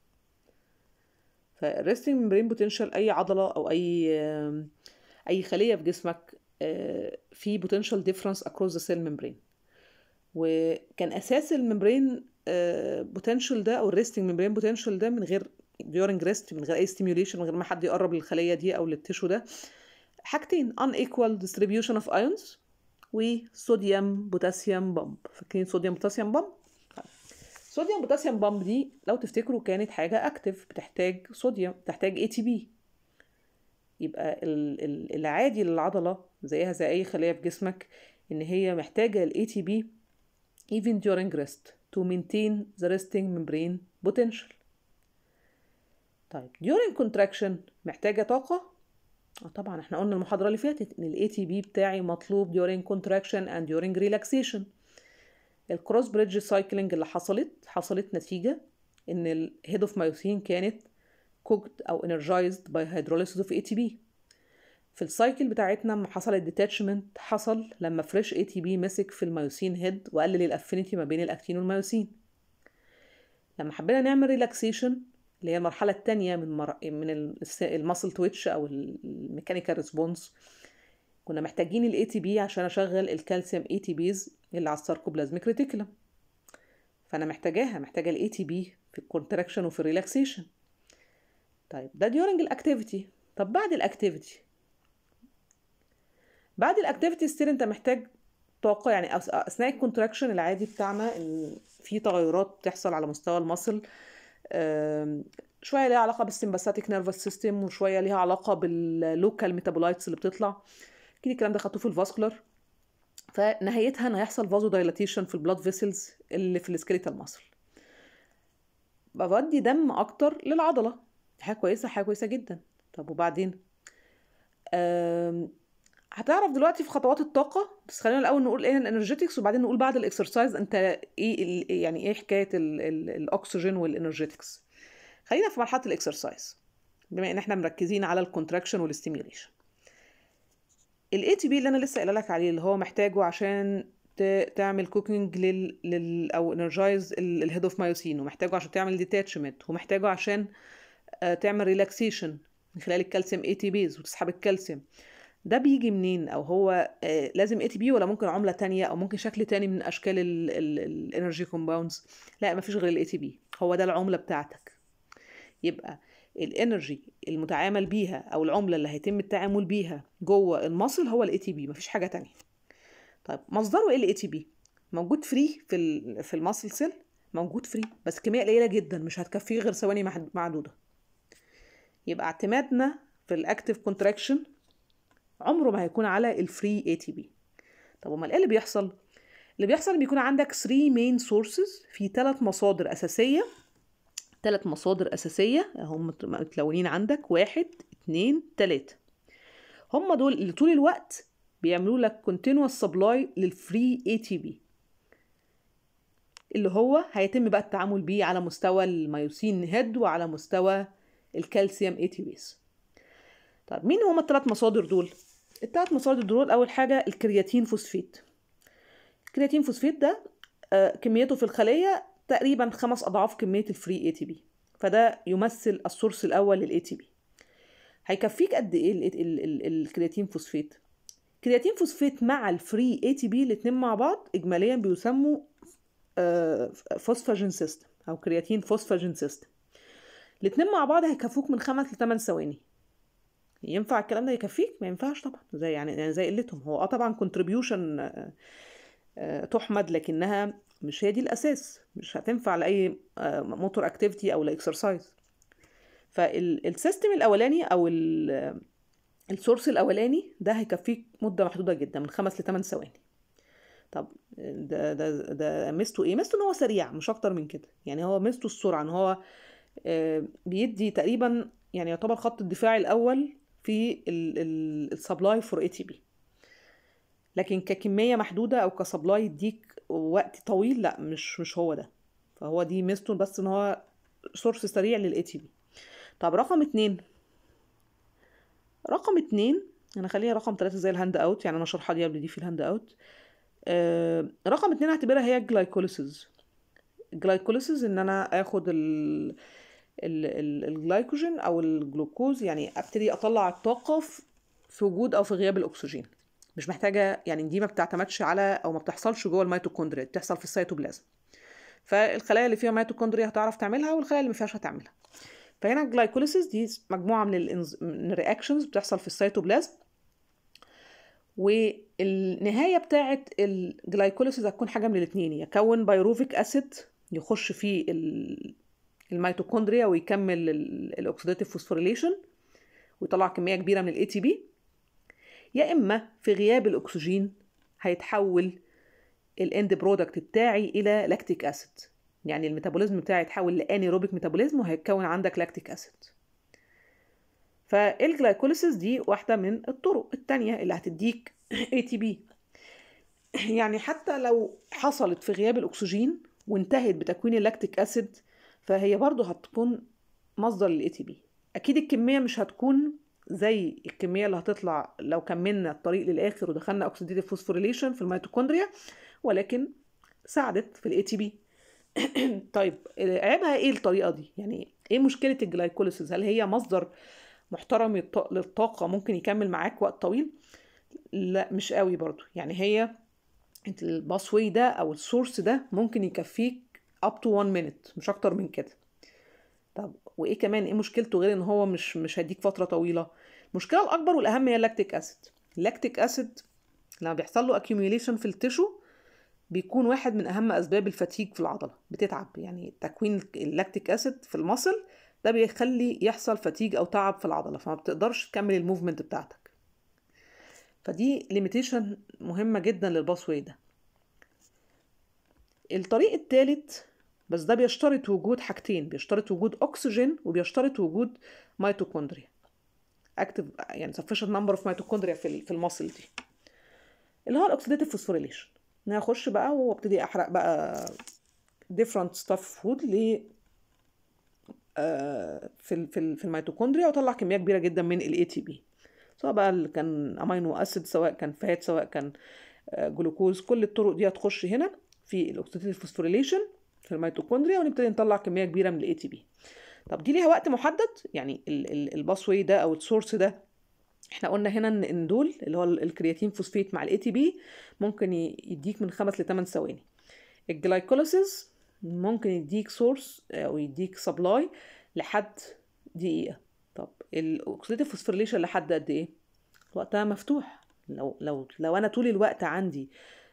فالريستنج ممبرين بوتنشال اي عضله او اي اي خليه في جسمك في بوتنشال ديفرنس اكروس ذا سيل ممبرين وكان اساس الممبرين بوتنشال ده او الريستنج ممبرين بوتنشال ده من غير during rest من غير اي ستيميوليشن من غير ما حد يقرب للخليه دي او للتشو ده حاجتين unequal distribution of ions وصوديوم بوتاسيوم بامب فاكرين صوديوم بوتاسيوم بامب صوديوم بوتاسيوم بامب دي لو تفتكروا كانت حاجه اكتف بتحتاج صوديوم بتحتاج اي تي بي يبقى العادي للعضله زيها زي اي خليه في جسمك ان هي محتاجه الاي تي بي even during rest to maintain the resting membrane potential طيب during contraction محتاجه طاقه اه طبعا احنا قلنا المحاضرة اللي فاتت ان الاي تي بي بتاعي مطلوب during contraction and during relaxation الكروس بريدج سايكلينج اللي حصلت حصلت نتيجة ان الهيد اوف مايوسين كانت cooked او energized by hydrolysis of ATP في السايكل بتاعتنا لما حصل الديتاتشمنت حصل لما فريش اي تي بي مسك في المايوسين هيد وقلل الافينيتي ما بين الاكتين والمايوسين لما حبينا نعمل ريلاكسيشن اللي هي المرحلة التانية من مر... من الماسل تويتش أو الميكانيكال ريسبونس كنا محتاجين الاي تي بي عشان أشغل الكالسيوم اي تي بيز اللي على الساركوبلازميك ريتيكولم فأنا محتاجاها محتاجة الاي تي بي في الكونتراكشن وفي الريلاكسيشن طيب ده ديورنج الاكتيفيتي طب بعد الاكتيفيتي بعد الاكتيفيتي ستيل انت محتاج طاقة يعني أثناء الكونتراكشن العادي بتاعنا في تغيرات بتحصل على مستوى المصل شويه ليها علاقه بالسمباثيك نيرفس سيستم وشويه ليها علاقه باللوكال ميتابولايتس اللي بتطلع اكيد الكلام ده خدتوه في الفاسكولار فنهايتها ان هيحصل فازو دايلاتيشن في البلاد فيسلز اللي في السكيليتال ماسل بودي دم اكتر للعضله حاجه كويسه حاجه كويسه جدا طب وبعدين هتعرف دلوقتي في خطوات الطاقة بس خلينا الأول نقول ايه الانرجيتكس وبعدين نقول بعد الاكسرسايز انت ايه يعني ايه حكاية الاكسجين والانرجيتكس خلينا في مرحلة الاكسرسايز بما ان احنا مركزين على الكونتراكشن والستيميوليشن الاي تي بي اللي انا لسه قايله لك عليه اللي هو محتاجه عشان تعمل كوكينج لل, لل او انرجايز الهيد اوف مايوسين ومحتاجه عشان تعمل ديتاتشمنت ومحتاجه عشان تعمل ريلاكسيشن من خلال الكالسيوم اي تي بيز وتسحب الكالسيوم ده بيجي منين او هو لازم اي تي بي ولا ممكن عمله تانية او ممكن شكل تاني من اشكال الانرجي كومباوندز لا مفيش غير الاي تي بي هو ده العمله بتاعتك يبقى الانرجي المتعامل بيها او العمله اللي هيتم التعامل بيها جوه المصل هو الاي تي بي مفيش حاجه تانية طيب مصدره ايه الاي تي بي موجود فري في في المصل سيل موجود فري بس كميه قليله جدا مش هتكفيه غير ثواني معدوده يبقى اعتمادنا في الاكتيف كونتراكشن عمره ما هيكون على الفري اي تي بي طب امال ايه اللي بيحصل اللي بيحصل بيكون عندك 3 مين سورسز في ثلاث مصادر اساسيه ثلاث مصادر اساسيه هم متلونين عندك واحد اتنين تلاته هم دول اللي طول الوقت بيعملوا لك continuous supply للفري اي تي بي اللي هو هيتم بقى التعامل بيه على مستوى الميوسين هيد وعلى مستوى الكالسيوم اي تي بيز طيب مين هما الثلاث مصادر دول الثلاث مصادر دول اول حاجه الكرياتين فوسفيت الكرياتين فوسفيت ده آه كميته في الخليه تقريبا خمس اضعاف كميه الفري اي تي بي فده يمثل السورس الاول للاي تي بي هيكفيك قد ايه الكرياتين فوسفيت كرياتين فوسفيت مع الفري اي تي بي الاثنين مع بعض اجماليا بيسموا فوسفاجين سيستم او كرياتين فوسفاجين سيستم الاثنين مع بعض هيكفوك من خمس لثمان ثواني ينفع الكلام ده يكفيك ما ينفعش طبعا زي يعني, يعني زي قلتهم هو اه طبعا كونتريبيوشن تحمد لكنها مش هي دي الاساس مش هتنفع لاي موتور اكتيفيتي او لاكسرسايز فالسيستم الاولاني او السورس الاولاني ده هيكفيك مده محدوده جدا من خمس لثمان ثواني طب ده ده ده ميزته ايه ميزته ان هو سريع مش اكتر من كده يعني هو ميزته السرعه ان هو بيدي تقريبا يعني يعتبر خط الدفاع الاول في السبلاي فور اي تي بي لكن ككميه محدوده او كسبلاي يديك وقت طويل لا مش مش هو ده فهو دي ميزته بس ان هو سورس سريع للاي تي بي طب رقم اتنين رقم اتنين انا خليها رقم ثلاثة زي الهاند اوت يعني انا شرحها دي قبل دي في الهاند اوت آه رقم اتنين هعتبرها هي الجلايكوليسيز الجلايكوليسيز ان انا اخد ال الجلايكوجين او الجلوكوز يعني ابتدي اطلع الطاقه في وجود او في غياب الاكسجين مش محتاجه يعني دي ما بتعتمدش على او ما بتحصلش جوه الميتوكوندريا بتحصل في السيتوبلازم فالخلايا اللي فيها ميتوكوندريا هتعرف تعملها والخلايا اللي ما فيهاش هتعملها فهنا الجلايكوليسيس دي مجموعه من الرياكشنز بتحصل في السيتوبلازم والنهايه بتاعه الجلايكوليسيس هتكون حاجه من الاثنين يكون بايروفيك اسيد يخش في الميتوكوندريا ويكمل الاكسيداتيف فوسفوريليشن ويطلع كميه كبيره من الاي تي بي يا اما في غياب الاكسجين هيتحول الاند برودكت بتاعي الى لاكتيك اسيد يعني الميتابوليزم بتاعي يتحول لانيروبيك ميتابوليزم وهيتكون عندك لاكتيك اسيد فالجلايكوليسيس دي واحده من الطرق التانية اللي هتديك اي تي بي يعني حتى لو حصلت في غياب الاكسجين وانتهت بتكوين اللاكتيك اسيد فهي برضو هتكون مصدر للاي تي بي اكيد الكميه مش هتكون زي الكميه اللي هتطلع لو كملنا الطريق للاخر ودخلنا اوكسيديتيف فوسفوريليشن في الميتوكوندريا ولكن ساعدت في الاي تي بي طيب عيبها ايه الطريقه دي يعني ايه مشكله الجلايكوليسيس هل هي مصدر محترم للطاقه ممكن يكمل معاك وقت طويل لا مش قوي برضو يعني هي الباسوي ده او السورس ده ممكن يكفيك up to 1 minute مش اكتر من كده طب وايه كمان ايه مشكلته غير ان هو مش مش هيديك فتره طويله المشكله الاكبر والاهم هي اللاكتيك اسيد اللاكتيك اسيد لما بيحصل له accumulation في التشو بيكون واحد من اهم اسباب الفتيج في العضله بتتعب يعني تكوين اللاكتيك اسيد في المصل ده بيخلي يحصل فتيج او تعب في العضله فما بتقدرش تكمل الموفمنت بتاعتك فدي ليميتيشن مهمه جدا للباسوي ده الطريق الثالث بس ده بيشترط وجود حاجتين بيشترط وجود اكسجين وبيشترط وجود ميتوكوندريا اكتف يعني sufficient number of ميتوكوندريا في في المصل دي اللي هو الاكسيديتيف فوسفوريليشن انا هخش بقى وابتدي احرق بقى different stuff food ل في في في الميتوكوندريا واطلع كميه كبيره جدا من الاي تي بي سواء بقى اللي كان امينو اسيد سواء كان فات سواء كان جلوكوز كل الطرق دي هتخش هنا في الاكسيديتيف فوسفوريليشن في الميتوكوندريا ونبتدي نطلع كميه كبيره من الاي تي بي طب دي ليها وقت محدد يعني الباسوي ده او السورس ده احنا قلنا هنا ان دول اللي هو الكرياتين فوسفيت مع الاي تي بي ممكن يديك من خمس لثمان ثواني الجلايكوليسيس ممكن يديك سورس او يديك سبلاي لحد دقيقه طب الاكسيديتيف فوسفوريليشن لحد قد ايه وقتها مفتوح لو لو لو انا طول الوقت عندي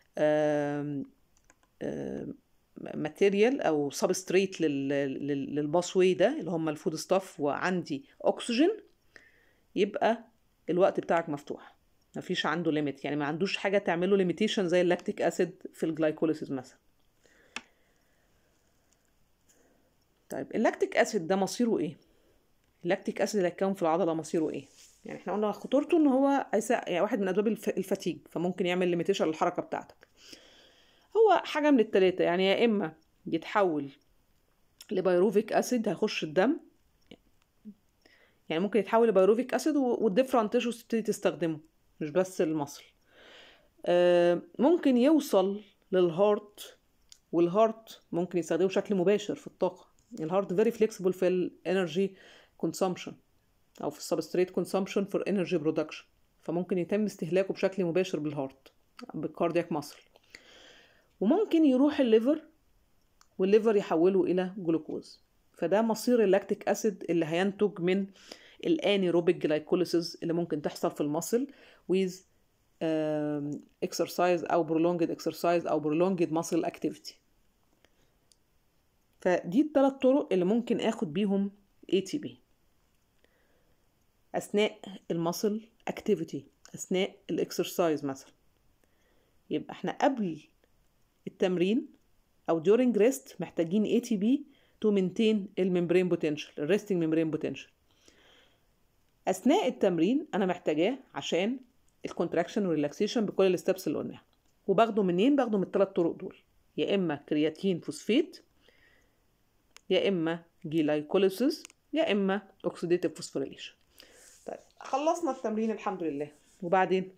ماتيريال او سبستريت للباسوي ده اللي هم الفود ستاف وعندي اكسجين يبقى الوقت بتاعك مفتوح مفيش عنده ليميت يعني ما عندوش حاجه تعمله ليميتيشن زي اللاكتيك اسيد في الجلايكوليسيس مثلا طيب اللاكتيك اسيد ده مصيره ايه اللاكتيك اسيد اللي هيتكون في العضله مصيره ايه يعني احنا قلنا خطورته ان هو يعني واحد من اسباب الفتيج فممكن يعمل ليميتيشن للحركه بتاعتك هو حاجه من التلاته يعني يا اما يتحول لبيروفيك اسيد هيخش الدم يعني ممكن يتحول لبيروفيك اسيد والديفرنت تيشوز تبتدي تستخدمه مش بس المصل آه ممكن يوصل للهارت والهارت ممكن يستخدمه بشكل مباشر في الطاقه الهارت فيري فليكسيبل في الانرجي كونسومشن او في السبستريت كونسومشن فور انرجي برودكشن فممكن يتم استهلاكه بشكل مباشر بالهارت بالكاردياك ماسل وممكن يروح الليفر والليفر يحوله الى جلوكوز فده مصير اللاكتيك اسيد اللي هينتج من الانيروبيك جلايكوليسيس اللي ممكن تحصل في المصل with exercise او prolonged exercise او prolonged muscle activity فدي الثلاث طرق اللي ممكن اخد بيهم ATP اثناء المصل اكتيفيتي اثناء الاكسرسايز مثلا يبقى احنا قبل التمرين او during rest محتاجين ATP to maintain الممبرين potential الريستنج ممبرين potential اثناء التمرين انا محتاجاه عشان الكونتراكشن والريلاكسيشن بكل الستبس اللي قلناها وباخده منين باخده من الثلاث طرق دول يا اما كرياتين فوسفيت يا اما جلايكوليسيس يا اما اوكسيديتيف فوسفوريليشن طيب خلصنا التمرين الحمد لله وبعدين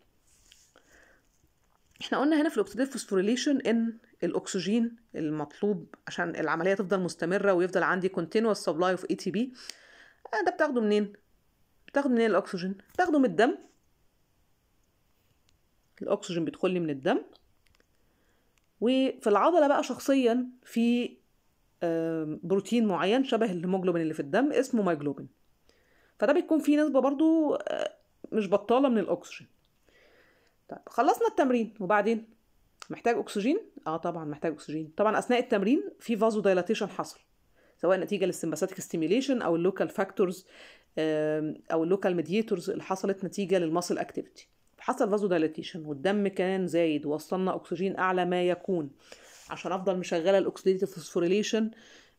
احنا قلنا هنا في الاوكسيديتيف فوسفوريليشن ان الاكسجين المطلوب عشان العمليه تفضل مستمره ويفضل عندي continuous supply of ATP ده بتاخده منين بتاخده منين الاكسجين بتاخده من الدم الاكسجين بيدخل لي من الدم وفي العضله بقى شخصيا في بروتين معين شبه الهيموجلوبين اللي في الدم اسمه مايجلوبين فده بيكون فيه نسبه برضو مش بطاله من الاكسجين طيب خلصنا التمرين وبعدين محتاج اكسجين اه طبعا محتاج اكسجين طبعا اثناء التمرين في فازو دايلاتيشن حصل سواء نتيجه للسمباثيك ستيميوليشن او اللوكال فاكتورز او اللوكال ميديتورز اللي حصلت نتيجه للماسل اكتيفيتي حصل فازو دايلاتيشن والدم كان زايد ووصلنا اكسجين اعلى ما يكون عشان افضل مشغله الاكسيديتيف فوسفوريليشن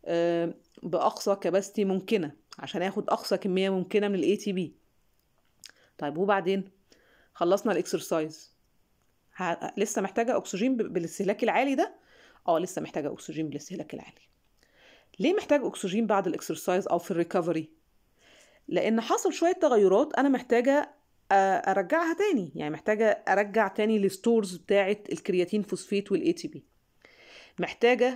باقصى كباستي ممكنه عشان اخد اقصى كميه ممكنه من الاي تي بي طيب وبعدين خلصنا الاكسرسايز ه... لسه محتاجه اكسجين بالاستهلاك العالي ده اه لسه محتاجه اكسجين بالاستهلاك العالي ليه محتاج اكسجين بعد الاكسرسايز او في الريكفري لان حصل شويه تغيرات انا محتاجه ارجعها تاني يعني محتاجه ارجع تاني الستورز بتاعه الكرياتين فوسفيت والاي تي بي محتاجه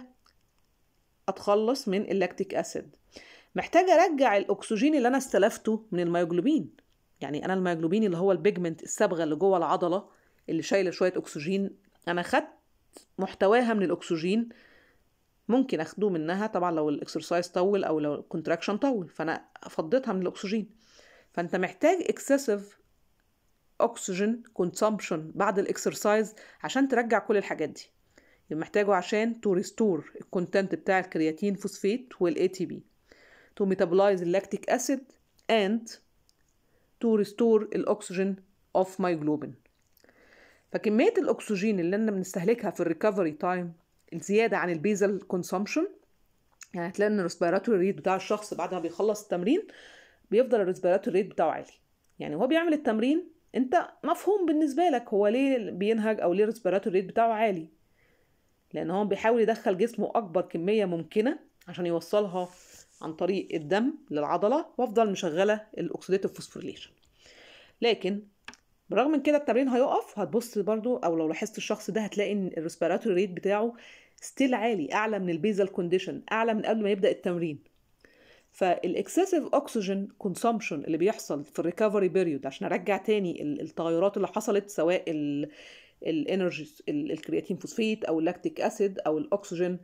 اتخلص من اللاكتيك اسيد محتاجه ارجع الاكسجين اللي انا استلفته من الميوجلوبين يعني انا الميوجلوبين اللي هو البيجمنت الصبغه اللي جوه العضله اللي شايله شويه اكسجين انا خدت محتواها من الاكسجين ممكن اخده منها طبعا لو الاكسرسايز طول او لو الكونتراكشن طول فانا فضيتها من الاكسجين فانت محتاج اكسسيف اكسجين كونسامبشن بعد الاكسرسايز عشان ترجع كل الحاجات دي يبقى محتاجه عشان تو ريستور الكونتنت بتاع الكرياتين فوسفيت والاي تي بي تو ميتابولايز اللاكتيك اسيد اند تو ريستور الاكسجين اوف مايجلوبين فكميه الاكسجين اللي احنا بنستهلكها في الريكفري تايم الزياده عن البيزل كونسومشن يعني هتلاقي ان الريسبيراتوري ريت بتاع الشخص بعد ما بيخلص التمرين بيفضل الريسبيراتوري ريت بتاعه عالي يعني هو بيعمل التمرين انت مفهوم بالنسبه لك هو ليه بينهج او ليه الريسبيراتوري ريت بتاعه عالي لان هو بيحاول يدخل جسمه اكبر كميه ممكنه عشان يوصلها عن طريق الدم للعضله وافضل مشغله الاكسيديتيف فوسفوريليشن لكن برغم من كده التمرين هيقف هتبص برضو او لو لاحظت الشخص ده هتلاقي ان الريسبيراتوري ريت بتاعه ستيل عالي اعلى من البيزل كونديشن اعلى من قبل ما يبدا التمرين فالاكسسيف اوكسجين كونسومشن اللي بيحصل في الريكفري بيريود عشان ارجع تاني التغيرات اللي حصلت سواء الانرجي الكرياتين فوسفيت او اللاكتيك اسيد او الاكسجين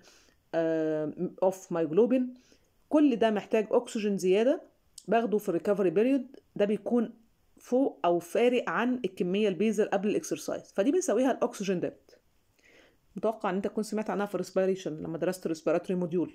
اوف مايجلوبين كل ده محتاج اكسجين زياده باخده في الريكفري بيريود ده بيكون فوق او فارق عن الكميه البيزل قبل الاكسرسايز فدي بنسويها الاكسجين ديبت متوقع ان انت تكون سمعت عنها في الريسبيريشن لما درست الريسبيراتوري موديول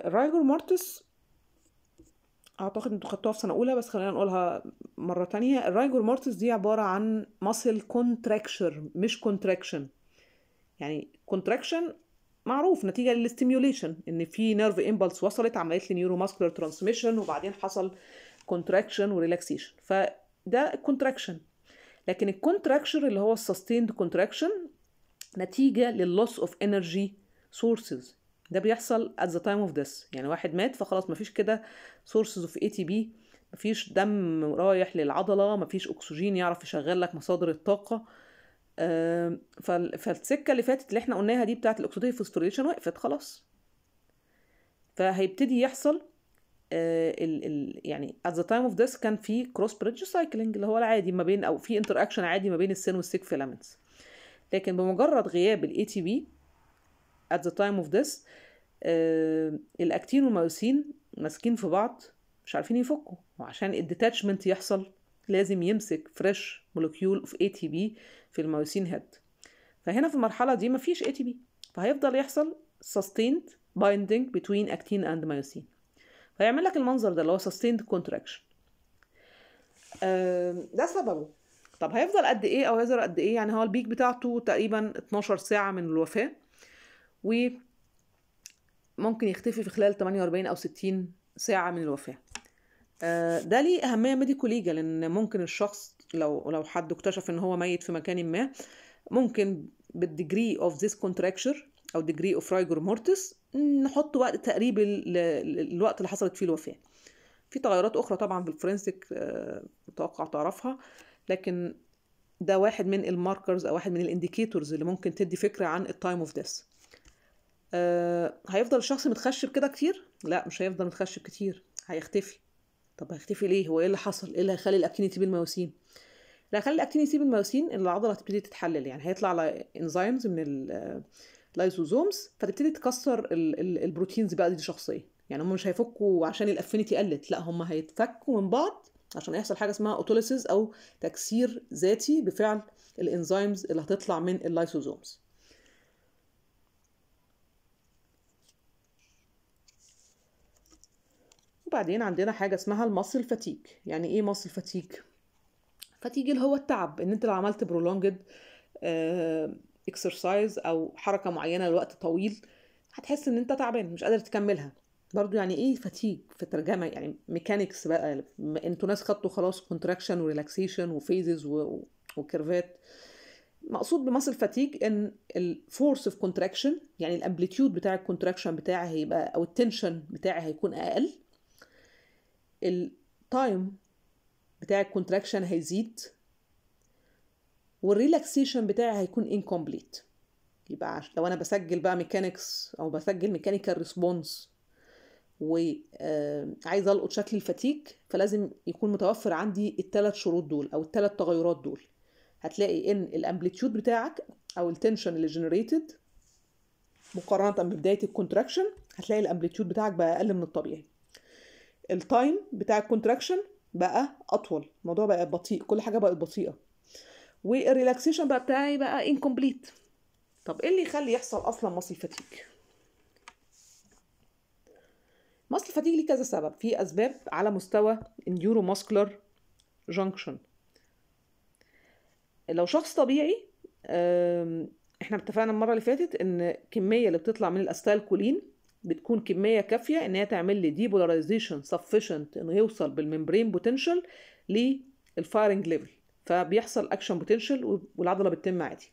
الرايجور مورتس اعتقد انتوا خدتوها في سنه اولى بس خلينا نقولها مره تانية الرايجور مورتس دي عباره عن ماسل كونتراكشر مش كونتراكشن يعني كونتراكشن معروف نتيجه للستيميوليشن ان في نيرف امبلس وصلت عملت لي نيورو ماسكولار ترانسميشن وبعدين حصل كونتراكشن وريلاكسيشن فده كونتراكشن لكن الكونتراكشن اللي هو السستيند كونتراكشن نتيجه لللوس اوف انرجي سورسز ده بيحصل at the time of death يعني واحد مات فخلاص مفيش كده sources of ATP مفيش دم رايح للعضلة مفيش أكسجين يعرف يشغل لك مصادر الطاقة آه، فال- فالسكة اللي فاتت اللي احنا قلناها دي بتاعت الأكسيديف فوسفوريليشن وقفت خلاص فهيبتدي يحصل آه، ال ال يعني at the time of death كان في cross bridge cycling اللي هو العادي ما بين او في interaction عادي ما بين السن والسيك فيلامنتس لكن بمجرد غياب ال ATP at the time of death آه الاكتين والميوسين ماسكين في بعض مش عارفين يفكوا وعشان الديتاتشمنت يحصل لازم يمسك فريش مولكيول اوف اي تي بي في الميوسين هيد فهنا في المرحله دي مفيش اي تي بي فهيفضل يحصل sustained binding between actin and myosin فيعمل لك المنظر ده اللي هو sustained contraction آه ده سببه طب هيفضل قد ايه او هيظهر قد ايه يعني هو البيك بتاعته تقريبا 12 ساعه من الوفاه و ممكن يختفي في خلال 48 او 60 ساعه من الوفاه آه، ده ليه اهميه ميديكو ليجا لان ممكن الشخص لو لو حد اكتشف ان هو ميت في مكان ما ممكن بالديجري اوف ذيس كونتراكشر او ديجري اوف رايجور مورتس نحط وقت تقريبي للوقت اللي حصلت فيه الوفاه في تغيرات اخرى طبعا بالفورنسيك آه، متوقع تعرفها لكن ده واحد من الماركرز او واحد من الانديكيتورز اللي ممكن تدي فكره عن التايم اوف ديث آه، هيفضل الشخص متخشب كده كتير لا مش هيفضل متخشب كتير هيختفي طب هيختفي ليه هو ايه اللي حصل ايه اللي هيخلي الاكتين يسيب الميوسين اللي هيخلي الاكتين يسيب الميوسين ان العضله هتبتدي تتحلل يعني هيطلع انزيمز من ال- اللايزوزومز فتبتدي تكسر ال- ال- البروتينز بقى دي شخصيه يعني هم مش هيفكوا عشان الافينيتي قلت لا هم هيتفكوا من بعض عشان يحصل حاجه اسمها اوتوليسيس او تكسير ذاتي بفعل الانزيمز اللي هتطلع من اللايسوزومز وبعدين عندنا حاجه اسمها المصل فتيج يعني ايه مصل فتيج فتيج اللي هو التعب ان انت لو عملت برولونجد اكسرسايز او حركه معينه لوقت طويل هتحس ان انت تعبان مش قادر تكملها برضو يعني ايه فتيج في الترجمه يعني ميكانيكس بقى م- انتوا ناس خدتوا خلاص كونتراكشن وريلاكسيشن وفيزز وكيرفات مقصود بمصل فاتيج ان الفورس اوف كونتراكشن يعني الامبليتيود بتاع الكونتراكشن بتاعي هيبقى او التنشن بتاعي هيكون اقل التايم بتاع الكونتراكشن هيزيد والريلاكسيشن بتاعي هيكون incomplete يبقى عش- لو انا بسجل بقى ميكانيكس او بسجل ميكانيكال ريسبونس وعايز القط شكل الفتيج فلازم يكون متوفر عندي الثلاث شروط دول او الثلاث تغيرات دول هتلاقي ان الامبليتيود بتاعك او التنشن اللي جنريتد مقارنه ببدايه الكونتراكشن هتلاقي الامبليتيود بتاعك بقى اقل من الطبيعي التايم بتاع الكونتراكشن بقى اطول الموضوع بقى بطيء كل حاجه بقت بطيئه والريلاكسيشن بقى بتاعي بقى انكمبليت طب ايه اللي يخلي يحصل اصلا مصل فتيج مصل فتيج ليه كذا سبب في اسباب على مستوى النيورو ماسكولار جانكشن لو شخص طبيعي أم، احنا اتفقنا المره اللي فاتت ان الكميه اللي بتطلع من الاستايل كولين بتكون كميه كافيه ان هي تعمل لي ديبولاريزيشن سفيشنت انه يوصل بالممبرين بوتنشال للفايرنج ليفل فبيحصل اكشن بوتنشال والعضله بتتم عادي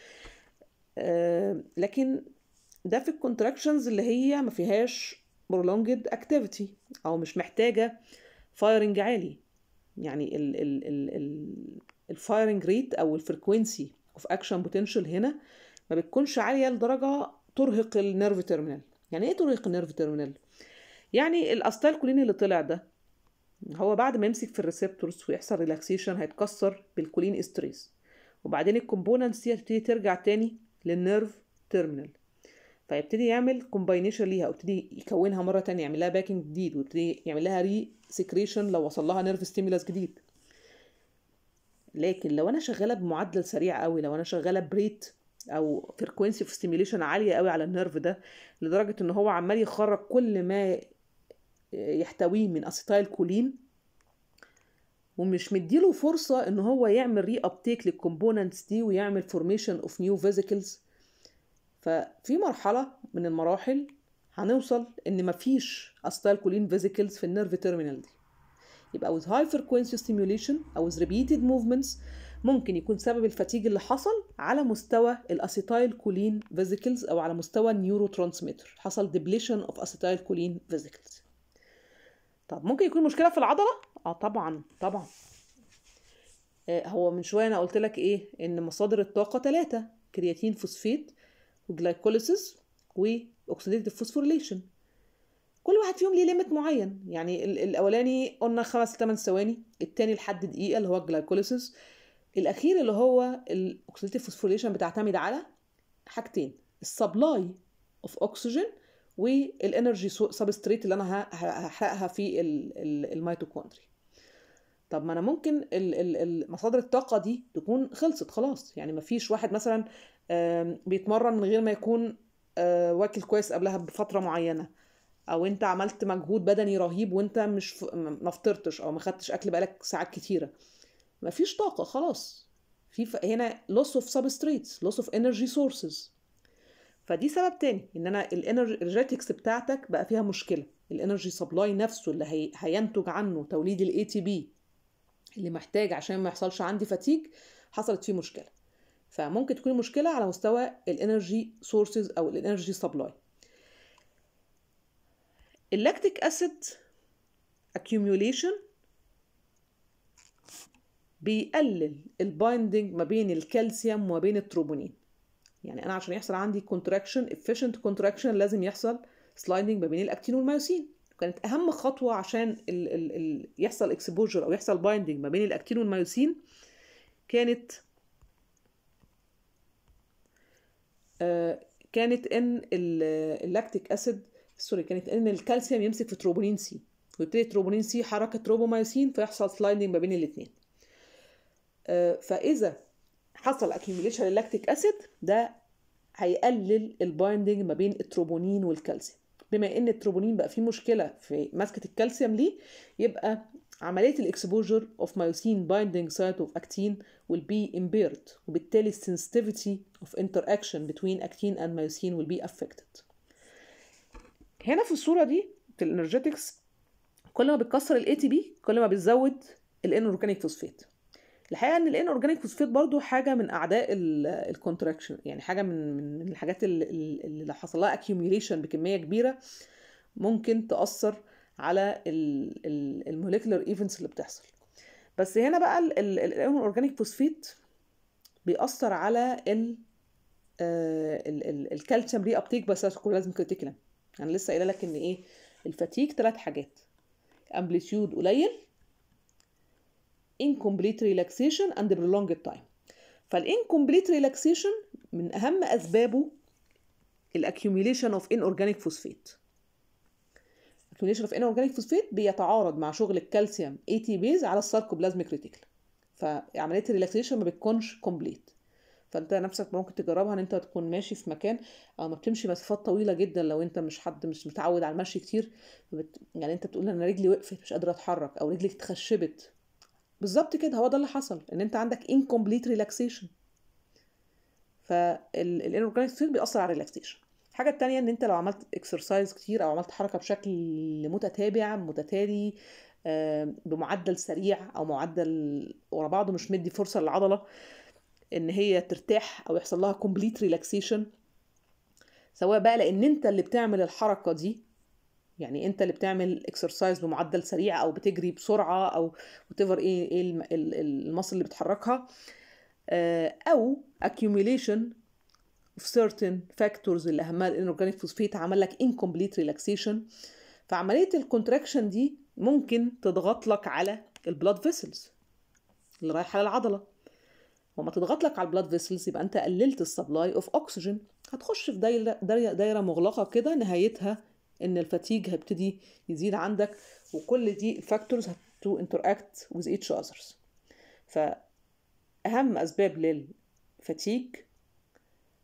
آه، لكن ده في الكونتراكشنز اللي هي ما فيهاش prolonged activity او مش محتاجه فايرنج عالي يعني ال ال ال ال الفايرنج ريت او الفريكوينسي اوف اكشن بوتنشال هنا ما بتكونش عاليه لدرجه ترهق النيرف تيرمينال يعني ايه ترهق النيرف تيرمينال يعني الاستايل كولين اللي طلع ده هو بعد ما يمسك في الريسبتورز ويحصل ريلاكسيشن هيتكسر بالكولين استريس وبعدين الكومبوننتس دي هتبتدي ترجع تاني للنيرف تيرمينال فيبتدي يعمل كومباينيشن ليها ويبتدي يكونها مره تانية يعمل لها باكينج جديد ويبتدي يعمل لها ري سكريشن لو وصل لها نيرف ستيمولاس جديد لكن لو انا شغاله بمعدل سريع قوي لو انا شغاله بريت او فريكوينسي اوف ستيميوليشن عاليه قوي على النيرف ده لدرجه ان هو عمال يخرج كل ما يحتويه من اسيتايل كولين ومش مديله فرصة ان هو يعمل ري ابتيك للكومبوننتس دي ويعمل فورميشن اوف نيو فيزيكلز ففي مرحلة من المراحل هنوصل ان مفيش اسيتايل كولين فيزيكلز في النيرف تيرمينال دي يبقى with high frequency stimulation او with repeated movements ممكن يكون سبب الفتيج اللي حصل على مستوى الاسيتايل كولين فيزيكلز او على مستوى النيورو ترانسميتر حصل depletion of اسيتايل كولين فيزيكلز طب ممكن يكون مشكله في العضله اه طبعا طبعا آه هو من شويه انا قلت لك ايه ان مصادر الطاقه ثلاثه كرياتين فوسفات وجلايكوليسيس واكسيديتيف فوسفوريليشن كل واحد فيهم ليه ليميت معين يعني الاولاني قلنا خمس 8 ثواني التاني لحد دقيقه اللي هو الجلايكوليسيس الاخير اللي هو الاكسيديتيف فوسفوريليشن بتعتمد على حاجتين السبلاي اوف اوكسجين والانرجي سبستريت اللي انا هحرقها في الميتوكوندري طب ما انا ممكن مصادر الطاقه دي تكون خلصت خلاص يعني ما فيش واحد مثلا بيتمرن من غير ما يكون واكل كويس قبلها بفتره معينه او انت عملت مجهود بدني رهيب وانت مش ما فطرتش او ما خدتش اكل بقالك ساعات كتيره ما فيش طاقه خلاص في ف... هنا loss of substrates loss of energy sources فدي سبب تاني ان انا الانرجيتكس بتاعتك بقى فيها مشكله الانرجي سبلاي نفسه اللي هي... هينتج عنه توليد الاي تي بي اللي محتاج عشان ما يحصلش عندي فتيج حصلت فيه مشكله فممكن تكون مشكله على مستوى الانرجي سورسز او الانرجي سبلاي اللاكتيك اسيد accumulation بيقلل البايندنج ما بين الكالسيوم وما بين التروبونين يعني انا عشان يحصل عندي كونتراكشن efficient كونتراكشن لازم يحصل سلايدنج ما بين الاكتين والميوسين كانت اهم خطوه عشان ال ال ال يحصل اكسبوجر او يحصل بايندنج ما بين الاكتين والميوسين كانت آه كانت ان اللاكتيك اسيد سوري كانت ان الكالسيوم يمسك في تروبونين سي ويبتدي تروبونين سي حركه تروبومايوسين فيحصل سلايدنج ما بين الاثنين آه فاذا حصل اكيوميليشن للاكتيك اسيد ده هيقلل البايندنج ما بين التروبونين والكالسيوم بما ان التروبونين بقى فيه مشكله في مسكه الكالسيوم ليه يبقى عمليه الاكسبوجر اوف مايوسين بايندنج سايت اوف اكتين will be impaired وبالتالي السنسيتيفيتي اوف interaction between actin and myosin will be affected هنا في الصوره دي في الانرجيتكس كل ما بتكسر الاي تي بي كل ما بتزود الان اورجانيك فوسفات الحقيقه ان الان اورجانيك فوسفات برضو حاجه من اعداء الكونتراكشن يعني حاجه من من الحاجات اللي, اللي لو حصل لها اكيوميليشن بكميه كبيره ممكن تاثر على الموليكولار ايفنتس اللي بتحصل بس هنا بقى الان اورجانيك فوسفات بيأثر على ال الكالسيوم ري ابتيك بس لازم كريتيكلا انا لسه قايله لك ان ايه الفاتيك ثلاث حاجات امبليتيود قليل incomplete relaxation and prolonged time فالincomplete relaxation من اهم اسبابه الاكيوميليشن اوف inorganic phosphate accumulation of inorganic phosphate بيتعارض مع شغل الكالسيوم اي تي بيز على الساركوبلازميك ريتيكل فعمليه الريلاكسيشن ما بتكونش كومبليت فانت نفسك ممكن تجربها ان انت تكون ماشي في مكان او ما بتمشي مسافات طويله جدا لو انت مش حد مش متعود على المشي كتير بت... يعني انت بتقول انا رجلي وقفت مش قادره اتحرك او رجلي اتخشبت بالظبط كده هو ده اللي حصل ان انت عندك incomplete relaxation فالانورجانيك ستيل بيأثر على الريلاكسيشن الحاجة التانية ان انت لو عملت اكسرسايز كتير او عملت حركة بشكل متتابع متتالي بمعدل سريع او معدل ورا بعضه مش مدي فرصة للعضلة ان هي ترتاح او يحصل لها كومبليت ريلاكسيشن سواء بقى لان انت اللي بتعمل الحركة دي يعني انت اللي بتعمل اكسرسايز بمعدل سريع او بتجري بسرعه او وتفر ايه ايه المصل اللي بتحركها او accumulation of certain factors اللي اهمها الانورجانيك فوسفيت عمل لك incomplete relaxation فعمليه الكونتراكشن دي ممكن تضغط لك على البلاد فيسلز اللي رايحه للعضله وما تضغط لك على البلاد فيسلز يبقى انت قللت السبلاي اوف اكسجين هتخش في دايره دايره, دايرة مغلقه كده نهايتها ان الفاتيج هيبتدي يزيد عندك وكل دي الفاكتورز تو انتراكت with each others فاهم اسباب للفاتيج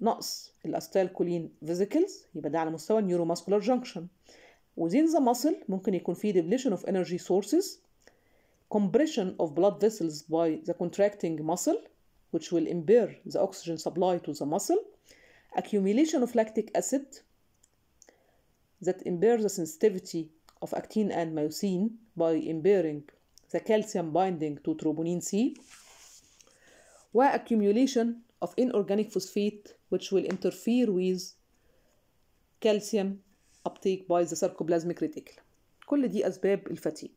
نقص الاستالكولين فيزيكلز يبقى ده على مستوى النيوروماسكولار جانكشن within the muscle ممكن يكون فيه depletion of energy sources compression of blood vessels by the contracting muscle which will impair the oxygen supply to the muscle accumulation of lactic acid that impair the sensitivity of actin and myosin by impairing the calcium binding to troponin C و accumulation of inorganic phosphate which will interfere with calcium uptake by the sarcoplasmic reticulum كل دي أسباب الفتيج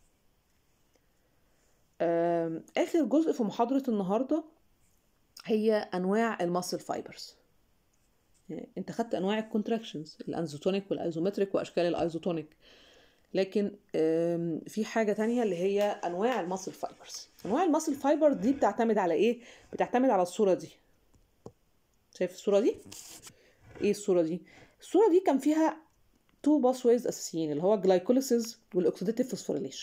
آم، آخر جزء في محاضرة النهاردة هي أنواع الماسل فايبرز انت خدت انواع الكونتراكشنز الانزوتونيك والايزومتريك واشكال الايزوتونيك لكن آم، في حاجه تانية اللي هي انواع الماسل فايبرز انواع الماسل فايبر دي بتعتمد على ايه بتعتمد على الصوره دي شايف الصوره دي ايه الصوره دي الصوره دي كان فيها تو باسويز اساسيين اللي هو الجلايكوليسيس والاكسيديتيف فوسفوريليشن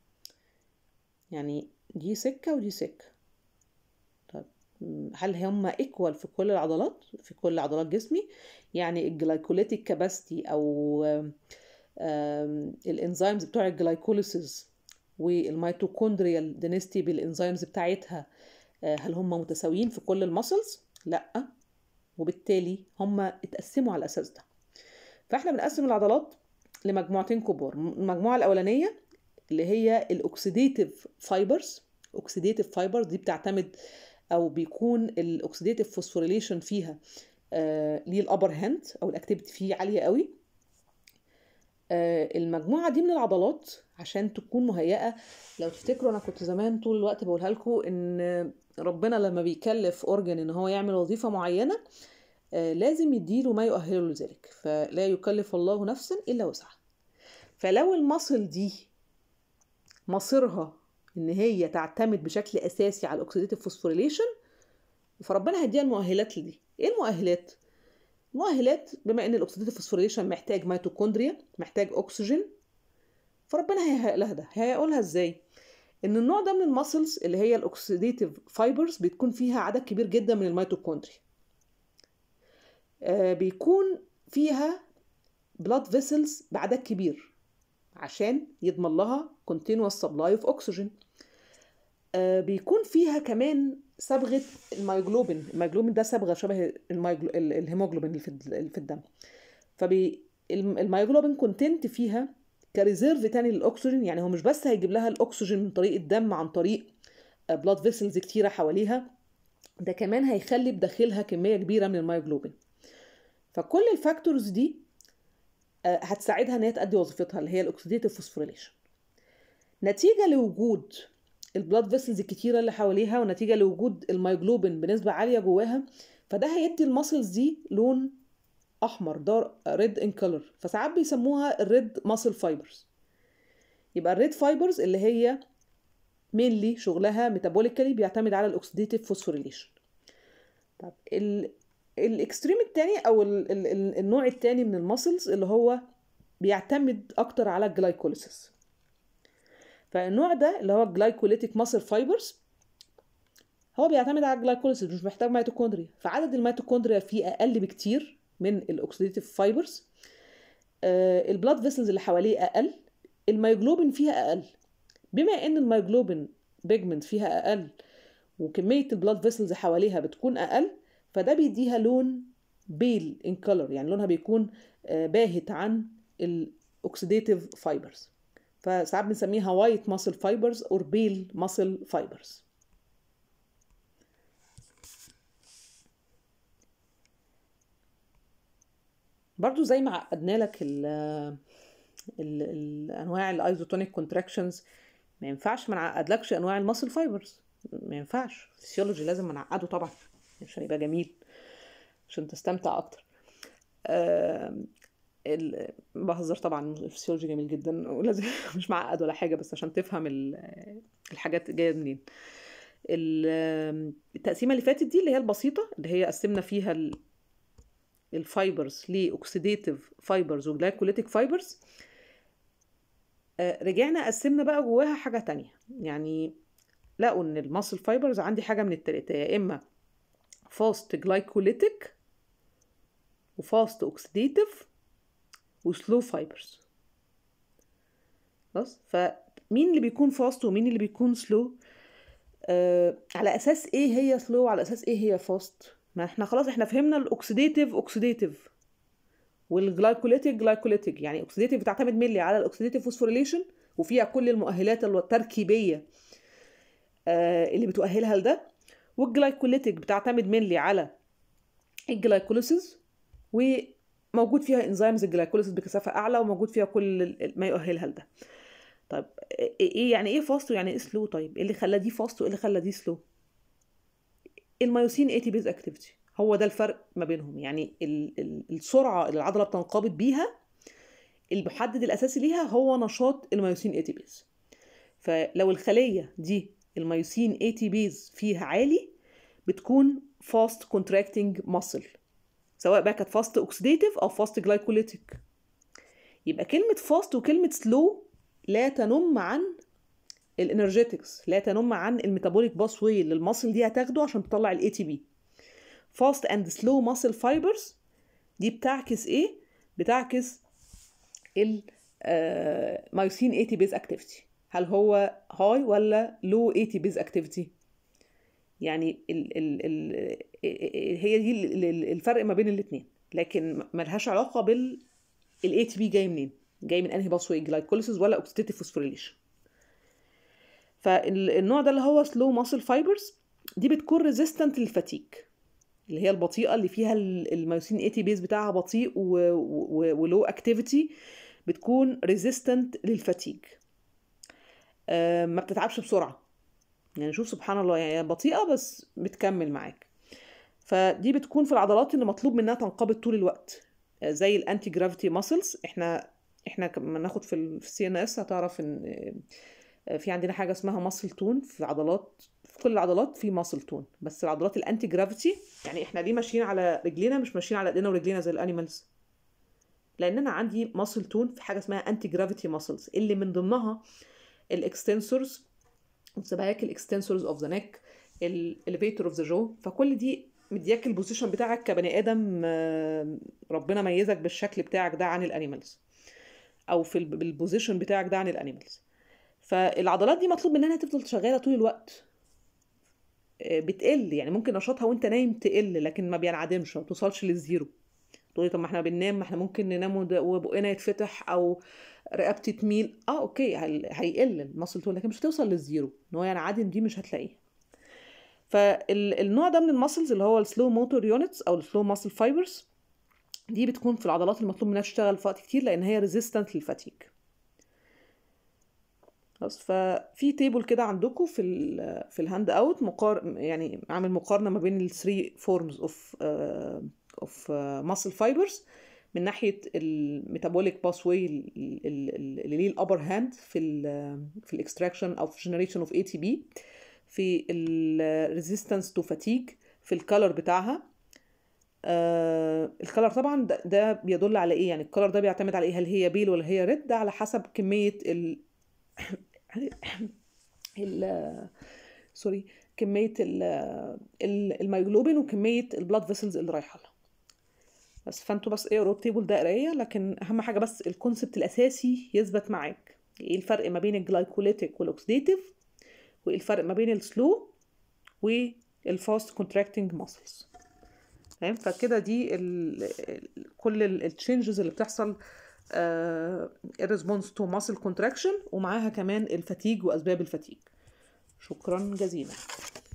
يعني دي سكه ودي سكه طيب م، هل هم ايكوال في كل العضلات في كل عضلات جسمي يعني الجلايكوليتيك كاباسيتي او آم، آم، الانزيمز بتوع الجلايكوليسيس والميتوكوندريال دينستي بالانزيمز بتاعتها آه، هل هم متساويين في كل المسلز لا وبالتالي هم اتقسموا على الاساس ده فاحنا بنقسم العضلات لمجموعتين كبار المجموعه الاولانيه اللي هي الاكسيديتيف فايبرز اوكسيديتيف فايبرز دي بتعتمد او بيكون الاكسيديتيف فوسفوريليشن فيها آه ليه الابر هاند او الاكتيفيتي فيه عاليه قوي آه المجموعه دي من العضلات عشان تكون مهيئه لو تفتكروا انا كنت زمان طول الوقت بقولها لكم ان ربنا لما بيكلف اورجن ان هو يعمل وظيفه معينه آه لازم يديله ما يؤهله لذلك فلا يكلف الله نفسا الا وسعها فلو المصل دي مصيرها ان هي تعتمد بشكل اساسي على الاكسيديتيف فوسفوريليشن فربنا هيديها المؤهلات لدي ايه المؤهلات المؤهلات بما ان الاكسيديتيف فوسفوريليشن محتاج ميتوكوندريا محتاج اكسجين فربنا هيهيئ لها ده هيقولها ازاي ان النوع ده من المسلز اللي هي الاكسيديتيف فايبرز بتكون فيها عدد كبير جدا من الميتوكوندريا آه بيكون فيها بلاد فيسلز بعدد كبير عشان يضمن لها continuous supply of oxygen آه بيكون فيها كمان صبغة الميوجلوبين الميوجلوبين ده صبغة شبه الميوجلو... ال- الهيموجلوبين اللي في الد- اللي في الدم فبي الم- الميوجلوبين كونتنت فيها كريزيرف تاني للاكسجين يعني هو مش بس هيجيب لها الاكسجين من طريق الدم عن طريق بلاد فيسلز كتيره حواليها ده كمان هيخلي بداخلها كميه كبيره من الميوجلوبين فكل الفاكتورز دي آه، هتساعدها ان هي تأدي وظيفتها اللي هي الاكسيديتيف فوسفوريليشن نتيجه لوجود البلاد فيسلز الكتيره اللي حواليها ونتيجه لوجود الميوجلوبين بنسبه عاليه جواها فده هيدي الماسلز دي لون احمر دار ريد ان كولر فساعات بيسموها الريد ماسل فايبرز يبقى الريد فايبرز اللي هي مينلي شغلها ميتابوليكالي بيعتمد على الاكسيديتيف فوسفوريليشن طب ال الاكستريم التاني او ال ال ال النوع التاني من الماسلز اللي هو بيعتمد اكتر على الجلايكوليسيس فالنوع ده اللي هو الجلايكوليتيك ماسل فايبرز هو بيعتمد على الجلايكوليسيس مش محتاج ميتوكوندريا فعدد الميتوكوندريا فيه اقل بكتير من الاكسيديتيف فايبرز آه البلاد فيسلز اللي حواليه اقل الميوجلوبين فيها اقل بما ان الميوجلوبين بيجمنت فيها اقل وكميه البلاد فيسلز حواليها بتكون اقل فده بيديها لون بيل ان كولر يعني لونها بيكون آه، باهت عن الاكسيديتيف فايبرز فساعات بنسميها وايت ماسل فايبرز اور بيل ماسل فايبرز برضو زي ما عقدنا لك ال ال الانواع الايزوتونيك كونتراكشنز ما ينفعش ما نعقدلكش انواع الماسل فايبرز ما ينفعش فيسيولوجي لازم نعقده طبعا عشان يبقى جميل عشان تستمتع اكتر آم، ال... بهزر طبعا الفسيولوجي جميل جدا ولازم مش معقد ولا حاجه بس عشان تفهم ال- الحاجات جايه منين ال- التقسيمه اللي فاتت دي اللي هي البسيطه اللي هي قسمنا فيها ال... الفايبرز لاوكسيديتيف فايبرز وجلايكوليتيك فايبرز رجعنا قسمنا بقى جواها حاجه تانية يعني لقوا ان الماسل فايبرز عندي حاجه من التلاته يا اما فاست جلايكوليتيك وفاست اوكسيديتيف وسلو فايبرز خلاص فمين اللي بيكون فاست ومين اللي بيكون سلو آه على اساس ايه هي سلو على اساس ايه هي فاست ما احنا خلاص احنا فهمنا الاكسيديتيف اوكسيديتيف والجلايكوليتيك جلايكوليتيك يعني اوكسيديتيف بتعتمد ملي على الاكسيديتيف فوسفوريليشن وفيها كل المؤهلات التركيبيه آه اللي بتؤهلها لده والجلايكوليتيك بتعتمد ملي على الجلايكوليسيس وموجود فيها انزيمز الجلايكوليسيس بكثافه اعلى وموجود فيها كل ما يؤهلها لده طيب ايه يعني ايه فاست ويعني ايه سلو طيب ايه اللي خلى دي فاست وايه اللي خلى دي سلو الميوسين اي تي بيز اكتيفيتي هو ده الفرق ما بينهم يعني ال ال السرعه اللي العضله بتنقبض بيها المحدد الاساسي ليها هو نشاط الميوسين اي تي بيز فلو الخليه دي الميوسين اي تي بيز فيها عالي بتكون فاست كونتراكتنج ماسل سواء بقى كانت فاست اوكسيديتيف او فاست جلايكوليتيك يبقى كلمه فاست وكلمه سلو لا تنم عن الانرجيتكس لا تنم عن الميتابوليك باس واي اللي الماسل دي هتاخده عشان تطلع الاي تي بي فاست اند سلو ماسل فايبرز دي بتعكس ايه بتعكس المايوسين اي تي بيز اكتيفيتي هل هو هاي ولا لو اي تي بيز اكتيفيتي يعني ال ال ال هي دي الفرق ما بين الاثنين لكن ملهاش علاقه بال الاي تي بي جاي منين جاي من انهي باث واي جلايكوليسيس ولا اوكسيديتيف فوسفوريليشن فالنوع ده اللي هو سلو ماسل فايبرز دي بتكون ريزيستنت للفاتيج اللي هي البطيئه اللي فيها الميوسين اي تي بيز بتاعها بطيء ولو اكتيفيتي بتكون ريزيستنت للفاتيج أه ما بتتعبش بسرعه يعني شوف سبحان الله يعني بطيئه بس بتكمل معاك فدي بتكون في العضلات اللي مطلوب منها تنقبض طول الوقت زي الانتي جرافيتي ماسلز احنا احنا لما ناخد في السي ان اس هتعرف ان في عندنا حاجه اسمها ماسل تون في عضلات في كل العضلات في ماسل تون بس العضلات الانتي جرافيتي يعني احنا ليه ماشيين على رجلينا مش ماشيين على ايدينا ورجلينا زي الانيمالز لان انا عندي ماسل تون في حاجه اسمها انتي جرافيتي ماسلز اللي من ضمنها الاكستنسورز سبايك الاكستنسورز اوف ذا نيك الاليفيتور اوف ذا جو فكل دي مدياك البوزيشن بتاعك كبني ادم ربنا ميزك بالشكل بتاعك ده عن الانيمالز او في البوزيشن بتاعك ده عن الانيمالز فالعضلات دي مطلوب منها تفضل شغاله طول الوقت بتقل يعني ممكن نشاطها وانت نايم تقل لكن ما بينعدمش ما توصلش للزيرو تقولي طب ما احنا بننام ما احنا ممكن ننام وبقنا يتفتح او رقبتي تميل اه اوكي هيقل المصل تون لكن مش هتوصل للزيرو ان هو ينعدم دي مش هتلاقيها فالنوع ده من المسلز اللي هو السلو موتور يونتس او السلو ماسل فايبرز دي بتكون في العضلات المطلوب منها تشتغل في وقت كتير لان هي ريزيستنت للفاتيج بس ففي تيبل كده عندكم في ال في الهاند اوت مقار يعني عامل مقارنه ما بين الثري فورمز اوف اوف ماسل فايبرز من ناحيه الميتابوليك باس واي اللي ليه الابر هاند في ال في الاكستراكشن او في جنريشن اوف اي تي بي في الريزيستنس تو فاتيج في الكالر بتاعها آه الكالر طبعا ده, ده بيدل على ايه يعني الكالر ده بيعتمد على ايه هل هي بيل ولا هي ريد ده على حسب كميه ال ال سوري كميه ال الميجلوبين وكميه البلاد فيسلز اللي رايحه لها بس فانتوا بس اقروا التيبل ده قرايه لكن اهم حاجه بس الكونسبت الاساسي يثبت معاك ايه الفرق ما بين الجلايكوليتيك والاكسيديتيف وايه الفرق ما بين السلو والفاست كونتراكتنج ماسلز تمام فكده دي ال كل التشينجز اللي بتحصل الريسبونس تو ماسل كونتراكشن ومعاها كمان الفتيج واسباب الفتيج شكرا جزيلا